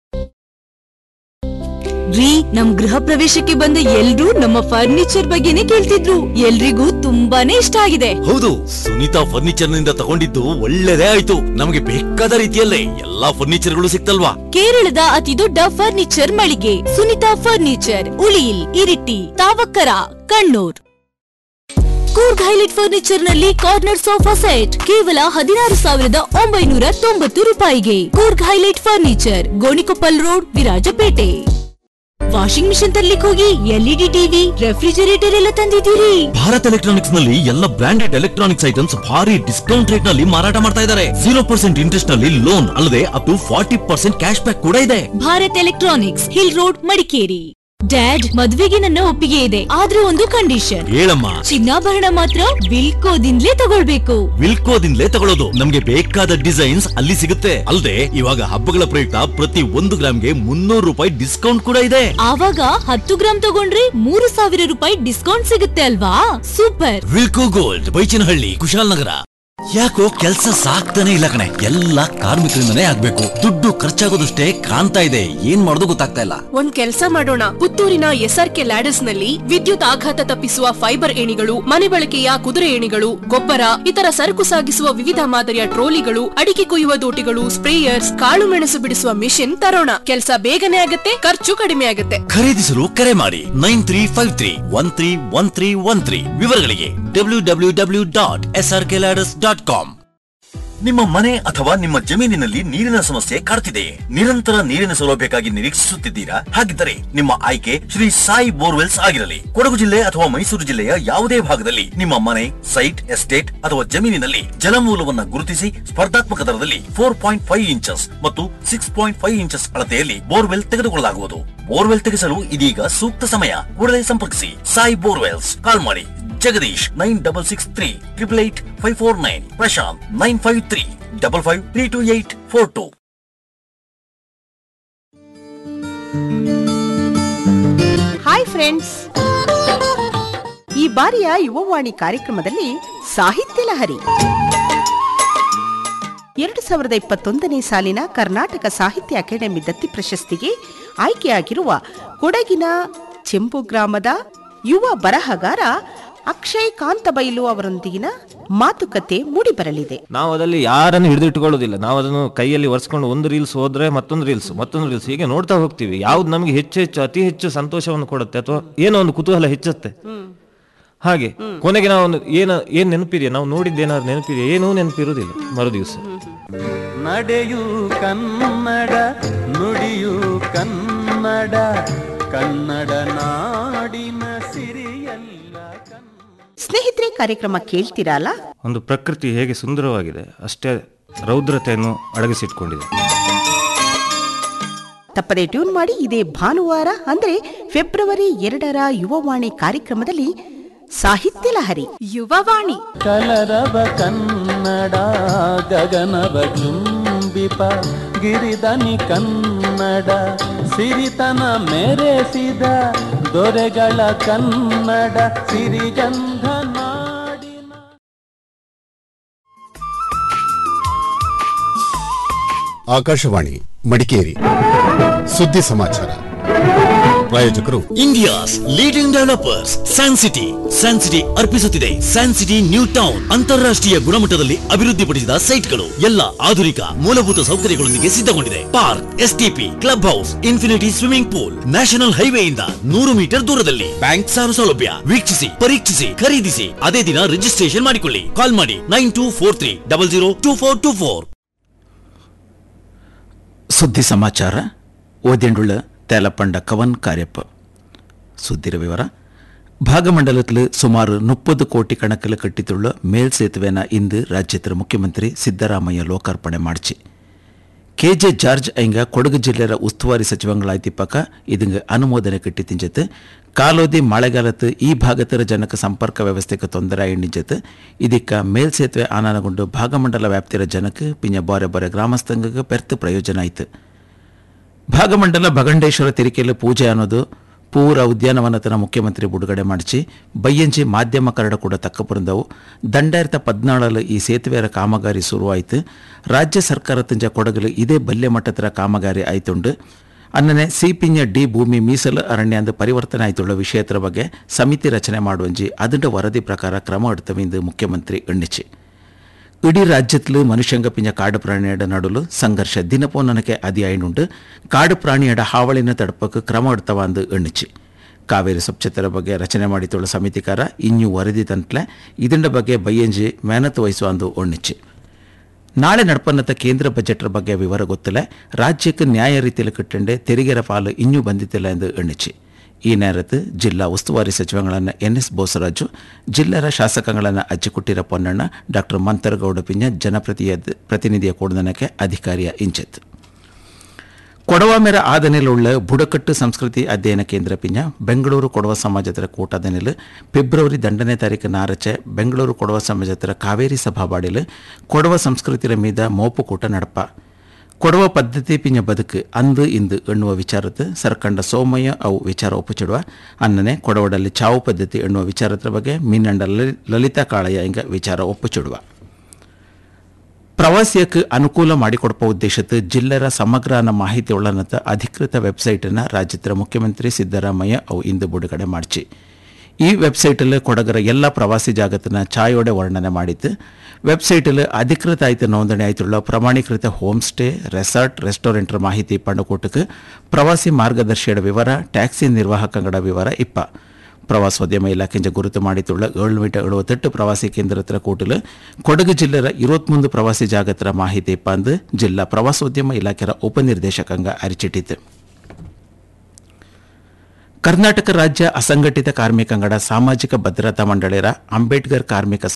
ರೀ ನಮ್ ಗೃಹ ಪ್ರವೇಶಕ್ಕೆ ಬಂದ ಎಲ್ರೂ ನಮ್ಮ ಫರ್ನಿಚರ್ ಬಗ್ಗೆನೇ ಕೇಳ್ತಿದ್ರು ಎಲ್ರಿಗೂ ತುಂಬಾನೇ ಇಷ್ಟ ಆಗಿದೆ ಹೌದು ಸುನೀತಾ ಫರ್ನಿಚರ್ ನಿಂದ ತಗೊಂಡಿದ್ದು ಒಳ್ಳೆದೇ ಆಯ್ತು ನಮಗೆ ಬೇಕಾದ ರೀತಿಯಲ್ಲೇ ಎಲ್ಲಾ ಫರ್ನಿಚರ್ಗಳು ಸಿಕ್ತಲ್ವಾ ಕೇರಳದ ಅತಿ ದೊಡ್ಡ ಫರ್ನಿಚರ್ ಮಳಿಗೆ ಸುನಿತಾ ಫರ್ನಿಚರ್ ಉಳಿಯಿಲ್ ಇರಿಟಿ ತಾವಕ್ಕರ ಕಣ್ಣೂರ್ ಕೂರ್ಗ್ ಹೈಲೈಟ್ ಫರ್ನಿಚರ್ ನಲ್ಲಿ ಕಾರ್ನರ್ ಸೋಫಾ ಸೆಟ್ ಕೇವಲ ಹದಿನಾರು ಸಾವಿರದ ಒಂಬೈನೂರ ತೊಂಬತ್ತು ರೂಪಾಯಿಗೆ Coorg highlight furniture Gonikoppal road Virajpet washing machine ತರ್ಲಿಕ್ಕೆ ಹೋಗಿ ಎಲ್ಇಡಿ ಟಿವಿ ರೆಫ್ರಿಜರೇಟರ್ ಎಲ್ಲ ತಂದಿದ್ದೀರಿ ಭಾರತ್ ಎಲೆಕ್ಟ್ರಾನಿಕ್ಸ್ ನಲ್ಲಿ ಎಲ್ಲ ಬ್ರಾಂಡೆಡ್ ಎಲೆಕ್ಟ್ರಾನಿಕ್ಸ್ ಐಟಮ್ಸ್ ಭಾರಿ ಡಿಸ್ಕೌಂಟ್ ರೇಟ್ ನಲ್ಲಿ ಮಾರಾಟ ಮಾಡ್ತಾ ಇದ್ದಾರೆ ಜೀರೋ ಪರ್ಸೆಂಟ್ ಇಂಟ್ರೆಸ್ಟ್ ನಲ್ಲಿ ಲೋನ್ ಅಲ್ಲದೆ up to forty percent cash back ಕೂಡ ಇದೆ Bharat electronics hill road Madikeri dad ಮದ್ವೆಗೆ ನನ್ನ ಒಪ್ಪಿಗೆ ಇದೆ ಆದ್ರೆ ಒಂದು ಕಂಡೀಷನ್ ಹೇಳಮ್ಮ ಚಿನ್ನಾಭರಣ ಮಾತ್ರ ವಿಲ್ಕೋದಿಂದಲೇ ತಗೊಳ್ಬೇಕು ವಿಲ್ಕೋದಿಂದಲೇ ತಗೊಳ್ಳೋದು ನಮ್ಗೆ ಬೇಕಾದ ಡಿಸೈನ್ಸ್ ಅಲ್ಲಿ ಸಿಗುತ್ತೆ ಅಲ್ಲದೆ ಇವಾಗ ಹಬ್ಬಗಳ ಪ್ರಯುಕ್ತ ಪ್ರತಿ ಒಂದು ಗ್ರಾಮ್ಗೆ ಮುನ್ನೂರು ರೂಪಾಯಿ ಡಿಸ್ಕೌಂಟ್ ಕೂಡ ಇದೆ ಆವಾಗ ಹತ್ತು ಗ್ರಾಮ್ ತಗೊಂಡ್ರೆ ಮೂರು ಸಾವಿರ ರೂಪಾಯಿ ಡಿಸ್ಕೌಂಟ್ ಸಿಗುತ್ತೆ ಅಲ್ವಾ ಸೂಪರ್ ವಿಲ್ಕೋ ಗೋಲ್ಡ್ ಬೈಚಿನಹಳ್ಳಿ ಕುಶಾಲನಗರ ಯಾಕೋ ಕೆಲ್ಸ ಸಾಕ್ತಾನೆ ಇಲ್ಲ ಕಣೆ ಎಲ್ಲ ಕಾರ್ಮಿಕರಿಂದನೇ ಆಗ್ಬೇಕು ದುಡ್ಡು ಖರ್ಚಾಗೋದಷ್ಟೇ ಕಾಣ್ತಾ ಇದೆ ಏನ್ ಮಾಡೋದು ಗೊತ್ತಾಗ್ತಾ ಇಲ್ಲ ಒಂದ್ ಕೆಲ್ಸ ಮಾಡೋಣ ಪುತ್ತೂರಿನ ಎಸ್ಆರ್ಕೆ ಲ್ಯಾಡರ್ಸ್ ನಲ್ಲಿ ವಿದ್ಯುತ್ ಆಘಾತ ತಪ್ಪಿಸುವ ಫೈಬರ್ ಏಣಿಗಳು ಮನೆ ಬಳಕೆಯ ಕುದುರೆ ಏಣಿಗಳು ಗೊಬ್ಬರ ಇತರ ಸರಕು ಸಾಗಿಸುವ ವಿವಿಧ ಮಾದರಿಯ ಟ್ರೋಲಿಗಳು ಅಡಿಕೆ ಕೊಯ್ಯುವ ದೋಟಿಗಳು ಸ್ಪ್ರೇಯರ್ಸ್ ಕಾಳು ಮೆಣಸು ಬಿಡಿಸುವ ಮಿಷಿನ್ ತರೋಣ ಕೆಲ್ಸ ಬೇಗನೆ ಆಗತ್ತೆ ಖರ್ಚು ಕಡಿಮೆ ಆಗತ್ತೆ ಖರೀದಿಸಲು ಕರೆ ಮಾಡಿ nine three five three one three one three one three ವಿವರಗಳಿಗೆ W W W dot S R K dot com ನಿಮ್ಮ ಮನೆ ಅಥವಾ ನಿಮ್ಮ ಜಮೀನಿನಲ್ಲಿ ನೀರಿನ ಸಮಸ್ಯೆ ಕಾಡ್ತಿದೆ ನಿರಂತರ ನೀರಿನ ಸೌಲಭ್ಯಕ್ಕಾಗಿ ನಿರೀಕ್ಷಿಸುತ್ತಿದ್ದೀರಾ ಹಾಗಿದ್ದರೆ ನಿಮ್ಮ ಆಯ್ಕೆ ಶ್ರೀ ಸಾಯಿ ಬೋರ್ವೆಲ್ಸ್ ಆಗಿರಲಿ ಕೊಡಗು ಜಿಲ್ಲೆ ಅಥವಾ ಮೈಸೂರು ಜಿಲ್ಲೆಯ ಯಾವುದೇ ಭಾಗದಲ್ಲಿ ನಿಮ್ಮ ಮನೆ ಸೈಟ್ ಎಸ್ಟೇಟ್ ಅಥವಾ ಜಮೀನಿನಲ್ಲಿ ಜಲಮೂಲವನ್ನ ಗುರುತಿಸಿ ಸ್ಪರ್ಧಾತ್ಮಕ ದರದಲ್ಲಿ ಫೋರ್ ಪಾಯಿಂಟ್ ಫೈವ್ ಇಂಚಸ್ ಮತ್ತು ಸಿಕ್ಸ್ ಪಾಯಿಂಟ್ ಫೈವ್ ಇಂಚಸ್ ಅಳತೆಯಲ್ಲಿ ಬೋರ್ವೆಲ್ ತೆಗೆದುಕೊಳ್ಳಲಾಗುವುದು ಬೋರ್ವೆಲ್ ತೆಗೆಸಲು ಇದೀಗ ಸೂಕ್ತ ಸಮಯ ಕೂಡಲೇ ಸಂಪರ್ಕಿಸಿ ಸಾಯಿ ಬೋರ್ವೆಲ್ಸ್ ಕಾಲ್ ಮಾಡಿ Jagadish nine double six three triple eight five four nine Prashanth nine five three double five three two eight four two hi friends ಈ ಬಾರಿಯ ಯುವವಾಣಿ ಕಾರ್ಯಕ್ರಮದಲ್ಲಿ ಸಾಹಿತ್ಯ ಲಹರಿ ಎರಡು ಸಾವಿರದ ಇಪ್ಪತ್ತೊಂದನೇ ಸಾಲಿನ ಕರ್ನಾಟಕ ಸಾಹಿತ್ಯ ಅಕಾಡೆಮಿ ದತ್ತಿ ಪ್ರಶಸ್ತಿಗೆ ಆಯ್ಕೆಯಾಗಿರುವ ಕೊಡಗಿನ ಚೆಂಬು ಗ್ರಾಮದ ಯುವ ಬರಹಗಾರ ಅಕ್ಷಯ್ ಕಾಂತಬೈಲು ಅವರೊಂದಿಗಿನ ಮಾತುಕತೆ ಮೂಡಿಬರಲಿದೆ ನಾವು ಅದರಲ್ಲಿ ಯಾರನ್ನು ಹಿಡಿದಿಟ್ಟುಕೊಳ್ಳೋದಿಲ್ಲ ನಾವು ಅದನ್ನು ಕೈಯಲ್ಲಿ ಒರೆಸ್ಕೊಂಡು ಒಂದು ರೀಲ್ಸ್ ಹೋದ್ರೆ ಮತ್ತೊಂದು ರೀಲ್ಸ್ ಮತ್ತೊಂದು ರೀಲ್ಸ್ ಹೀಗೆ ನೋಡ್ತಾ ಹೋಗ್ತೀವಿ ಯಾವ್ದು ನಮಗೆ ಹೆಚ್ಚು ಹೆಚ್ಚು ಅತಿ ಹೆಚ್ಚು ಸಂತೋಷವನ್ನು ಕೊಡುತ್ತೆ ಅಥವಾ ಏನೋ ಒಂದು ಕುತೂಹಲ ಹೆಚ್ಚುತ್ತೆ ಹಾಗೆ ಕೊನೆಗೆ ನಾವು ಒಂದು ಏನ ಏನ್ ನೆನಪಿದೆಯಾ ನಾವು ನೋಡಿದ್ದೇನಾದ್ರು ನೆನಪಿದೆಯಾ ಏನೂ ನೆನಪಿರುವುದಿಲ್ಲ ಮರು ದಿವಸ ನಡೆಯು ಕನ್ನಡ ನುಡಿಯು ಕನ್ನಡ ಕನ್ನಡ ನಾಡಿನ ಸಿರಿಯಲ್ಲ ಸ್ನೇಹಿತರೆ ಕಾರ್ಯಕ್ರಮ ಕೇಳ್ತೀರಲ್ಲ ಒಂದು ಪ್ರಕೃತಿ ಹೇಗೆ ಸುಂದರವಾಗಿದೆ ಅಷ್ಟೇ ರೌದ್ರತೆಯನ್ನು ಅಡಗಿಸಿಟ್ಕೊಂಡಿದೆ ತಪ್ಪದೆ ಟ್ಯೂನ್ ಮಾಡಿ ಇದೇ ಭಾನುವಾರ ಅಂದ್ರೆ ಫೆಬ್ರವರಿ ಎರಡರ ಯುವವಾಣಿ ಕಾರ್ಯಕ್ರಮದಲ್ಲಿ ಸಾಹಿತ್ಯ ಲಹರಿ ಯುವವಾಣಿ ಕಲರವ ಕನ್ನಡ ಗಗನವ ಚುಂಬಿಪ ಗಿರಿದನಿ ಕನ್ನಡ ಸಿರಿತನ ಮೆರೆಸಿದ ದೊರೆಗಳ ಕನ್ನಡ ಸಿರಿಗಂಧ ನಾಡಿನ ಆಕಾಶವಾಣಿ ಮಡಿಕೇರಿ ಸುದ್ದಿ ಸಮಾಚಾರ ಪ್ರಾಯೋಜಕರು India's leading developers San City San City ಅರ್ಪಿಸುತ್ತಿದೆ ಸ್ಯಾನ್ ಸಿಟಿ ನ್ಯೂ ಟೌನ್ ಅಂತಾರಾಷ್ಟ್ರೀಯ ಗುಣಮಟ್ಟದಲ್ಲಿ ಅಭಿವೃದ್ಧಿಪಡಿಸಿದ ಸೈಟ್ಗಳು ಎಲ್ಲ ಆಧುನಿಕ ಮೂಲಭೂತ ಸೌಕರ್ಯಗಳೊಂದಿಗೆ ಸಿದ್ಧಗೊಂಡಿದೆ park STP club house infinity swimming pool national ಹೈವೇಯಿಂದ ನೂರು ಮೀಟರ್ ದೂರದಲ್ಲಿ ಬ್ಯಾಂಕ್ ಸಾಲ ಸೌಲಭ್ಯ ವೀಕ್ಷಿಸಿ ಪರೀಕ್ಷಿಸಿ ಖರೀದಿಸಿ ಅದೇ ದಿನ ರಿಜಿಸ್ಟ್ರೇಷನ್ ಮಾಡಿಕೊಳ್ಳಿ ಕಾಲ್ ಮಾಡಿ nine two four three double zero two four two four ಸುದ್ದಿ ಸಮಾಚಾರ ಓದೆಂಡುಳ್ಳ ತೇಲಪಂಡ ಕವನ್ ಕಾರ್ಯಪ್ಪ ಸುದ್ದಿರ ವಿವರ ಭಾಗಮಂಡಲத்தில் சுமார் முப்பது கோடி கணக்கில் கட்டித்துள்ள மேல் சேತುವೆನ ಇಂದು ರಾಜ್ಯದ ಮುಖ್ಯಮಂತ್ರಿ ಸಿದ್ದರಾಮಯ್ಯ ಲೋಕಾರ್ಪಣೆ ಮಾಡಿಸಿ ಕೆಜೆ ಜಾರ್ಜ್ ಐಂಗ ಕೊಡಗು ಜಿಲ್ಲೆಯ ಉಸ್ತುವಾರಿ ಸಚಿವಂಗಳಾಯ್ತಿಪ್ಪಕ ಇದಂಗ ಅನುಮೋದನೆ ಕಟ್ಟಿ ತಿಂಜತ್ ಕಾಲೋದಿ ಮಳೆಗಾಲത്ത് ಈ ಭಾಗತರ ಜನಕ ಸಂಪರ್ಕ ವ್ಯವಸ್ಥೆಗೆ ತೊಂದರೆ ಆಯಿಂಡಿಂಜತ್ ಇದಕ್ಕ ಮೇಲ್ ಸೇತುವೆ ಆನನಗೊಂಡು ಭಾಗಮಂಡಲ ವ್ಯಾಪ್ತಿರ ಜನಕ್ಕೆ ಪಿಂಜ ಬಾರೆ ಬಾರೆ ಗ್ರಾಮಸ್ಥಂಗಕ್ಕೆ ಪೆರ್ತ್ ಪ್ರಯೋಜನ ಆಯ್ತು ಭಾಗಮಂಡಲ ಭಗಂಡೇಶ್ವರ ತಿರಿಕೆಯಲ್ಲಿ ಪೂಜೆ ಅನ್ನೋದು ಪೂರ ಉದ್ಯಾನವನತನ ಮುಖ್ಯಮಂತ್ರಿ ಬಿಡುಗಡೆ ಮಾಡಿಸಿ ಬಯ್ಯಂಜಿ ಮಾಧ್ಯಮ ಕರಡ ಕೂಡ ತಕ್ಕಪುರಂದವು ದಂಡಾಯಿರತ ಪದ್ನಾಳಲು ಈ ಸೇತುವೆರ ಕಾಮಗಾರಿ ಶುರುವಾಯಿತು ರಾಜ್ಯ ಸರ್ಕಾರ ತಂಜ ಕೊಡಗಲು ಇದೇ ಬಲ್ಯ ಮಟ್ಟದರ ಕಾಮಗಾರಿ ಆಯ್ತುಂಡು ಅನ್ನನೆ ಸಿಪಿಂಜ ಡಿ ಭೂಮಿ ಮೀಸಲು ಅರಣ್ಯ ಅಂದು ಪರಿವರ್ತನೆ ಆಯ್ತುಳ್ಳ ವಿಷಯದ ಬಗ್ಗೆ ಸಮಿತಿ ರಚನೆ ಮಾಡುವಂಜಿ ಅದುಂಡ ವರದಿ ಪ್ರಕಾರ ಕ್ರಮ ಎಡ್ತವೆಂದು ಮುಖ್ಯಮಂತ್ರಿ ಎಣ್ಣಿಸಿ ಇಡೀ ರಾಜ್ಯത്തിൽ ಮನುಷ್ಯಂಗ ಪಿಂಜ ಕಾಡು ಪ್ರಾಣಿಯಡ ನಡುಲು ಸಂಘರ್ಷ ದಿನಪೋನನಕ್ಕೆ ಅದಿಯಾಯಿನುಂಡು ಕಾಡು ಪ್ರಾಣಿಯಡ ಹಾವಳಿನ ತಡಪಕ್ಕೆ ಕ್ರಮ ಎಡ್ತವ ಅಂದು ಎಣ್ಣಿಸಿ ಕಾವೇರಿ ಸ್ವಚ್ಛತೆರ ಬಗ್ಗೆ ರಚನೆ ಮಾಡಿತುಳ್ಳ ಸಮಿತಿಕಾರ ಇನ್ನೂ ವರದಿ ತಂಟ್ಲೆ ಇದಂಡ ಬಗ್ಗೆ ಬಯ್ಯಂಜಿ ಮೇನತ್ತು ವಹಿಸುವ ಅಂದು ಒಣ್ಣಿಸಿ ನಾಳೆ ನಡ್ಪನ್ನತ ಕೇಂದ್ರ ಬಜೆಟ್ರ ಬಗ್ಗೆ ವಿವರ ಗೊತ್ತಿಲ್ಲ ರಾಜ್ಯಕ್ಕೆ ನ್ಯಾಯ ರೀತಿಯಲ್ಲಿ ಕಟ್ಟಂಡೆ ತೆರಿಗೆರ ಪಾಲು ಇನ್ನೂ ಬಂದಿತ್ತಿಲ್ಲ ಎಂದು ಎಣ್ಣಿಸಿ ಈ ನೇರത്ത് ಜಿಲ್ಲಾ ಉಸ್ತುವಾರಿ ಸಚಿವಗಳನ್ನು ಎನ್ ಎಸ್ ಬೋಸರಾಜು ಜಿಲ್ಲೆಯ ಶಾಸಕಗಳನ್ನು ಅಜ್ಜಿಕೊಟ್ಟಿರ ಪೊನ್ನಣ್ಣ ಡಾಕ್ಟರ್ ಮಂತರಗೌಡ ಪಿಂಜ ಜನಪ್ರತಿಯ ಪ್ರತಿನಿಧಿಯ ಕೂಡದನಕ್ಕೆ ಅಧಿಕಾರಿಯ ಇಂಚೆತ್ ಕೊಡವ ಮೇರ ಆದನೆಲುಳ್ಳ ಬುಡಕಟ್ಟು ಸಂಸ್ಕೃತಿ ಅಧ್ಯಯನ ಕೇಂದ್ರ ಪಿಂಜ ಬೆಂಗಳೂರು ಕೊಡವ ಸಮಾಜದ ಕೂಟದನೆಲು ಫೆಬ್ರವರಿ ದಂಡನೇ ತಾರೀಕು ನಾರಚೆ ಬೆಂಗಳೂರು ಕೊಡವ ಸಮಾಜದ ಕಾವೇರಿ ಸಭಾಬಾಡಿಲು ಕೊಡವ ಸಂಸ್ಕೃತಿಯ ಮೀದ ಮೋಪು ಕೂಟ ನಡಪ ಕೊಡವ ಪದ್ಧತಿ ಪಿಂಜ ಬದುಕು ಅಂದು ಇಂದು ಎನ್ನುವ ವಿಚಾರದ ಸರ್ಕಂಡ ಸೋಮಯ್ಯ ಅವು ವಿಚಾರ ಒಪ್ಪುಚಿಡುವ ಅನ್ನನೆ ಕೊಡವಡಲ್ಲಿ ಚಾವು ಪದ್ಧತಿ ಎನ್ನುವ ವಿಚಾರದ ಬಗ್ಗೆ ಮೀನಂಡ ಲಲಿ- ಲಲಿತಾ ಕಾಳಯ್ಯ ಇಂಗ ವಿಚಾರ ಒಪ್ಪುಚಿಡುವ ಪ್ರವಾಸಿಯಕ್ಕೆ ಅನುಕೂಲ ಮಾಡಿಕೊಡಪ ಉದ್ದೇಶದ ಜಿಲ್ಲೆರ ಸಮಗ್ರನ ಮಾಹಿತಿ ಒಳನತ ಅಧಿಕೃತ ವೆಬ್ಸೈಟನ್ನು ರಾಜ್ಯದ ಮುಖ್ಯಮಂತ್ರಿ ಸಿದ್ದರಾಮಯ್ಯ ಅವು ಇಂದು ಬಿಡುಗಡೆ ಮಾಡಿಸಿ ಈ ವೆಬ್ಸೈಟಲ್ಲಿ ಕೊಡಗರ ಎಲ್ಲ ಪ್ರವಾಸಿ ಜಾಗತನ ಛಾಯೋಡೆ ವರ್ಣನೆ ಮಾಡಿದ್ದು ವೆಬ್ಸೈಟಲ್ಲಿ ಅಧಿಕೃತ ಆಯ್ತು ನೋಂದಣಿ ಆಯ್ತುಳ್ಳ ಪ್ರಮಾಣೀಕೃತ ಹೋಮ್ ಸ್ಟೇ ರೆಸಾರ್ಟ್ ರೆಸ್ಟೋರೆಂಟ್ರ ಮಾಹಿತಿ ಪಂಡುಕೂಟಕ್ಕೆ ಪ್ರವಾಸಿ ಮಾರ್ಗದರ್ಶಿಯಡ ವಿವರ ಟ್ಯಾಕ್ಸಿ ನಿರ್ವಾಹಕಗಳ ವಿವರ ಇಪ್ಪ ಪ್ರವಾಸೋದ್ಯಮ ಇಲಾಖೆಂಜ ಗುರುತು ಮಾಡಿತುಳ್ಳ ಏಳು ಮೀಟರ್ ಎಳುವತ್ತೆಟ್ಟು ಪ್ರವಾಸಿ ಕೇಂದ್ರತ್ರ ಕೂಟಲು ಕೊಡಗು ಜಿಲ್ಲೆರ ಇರುವತ್ಮೂಂದು ಪ್ರವಾಸಿ ಜಾಗತ್ರ ಮಾಹಿತಿ ಪಂದು ಜಿಲ್ಲಾ ಪ್ರವಾಸೋದ್ಯಮ ಇಲಾಖೆಯ ಉಪನಿರ್ದೇಶಕಂಗ ಅರಿಚಿಟ್ಟಿತು ಕರ್ನಾಟಕ ರಾಜ್ಯ ಅಸಂಘಟಿತ ಕಾರ್ಮಿಕಂಗಡ ಸಾಮಾಜಿಕ ಭದ್ರತಾ ಮಂಡಳಿರ ಅಂಬೇಡ್ಕರ್ ಕಾರ್ಮಿಕ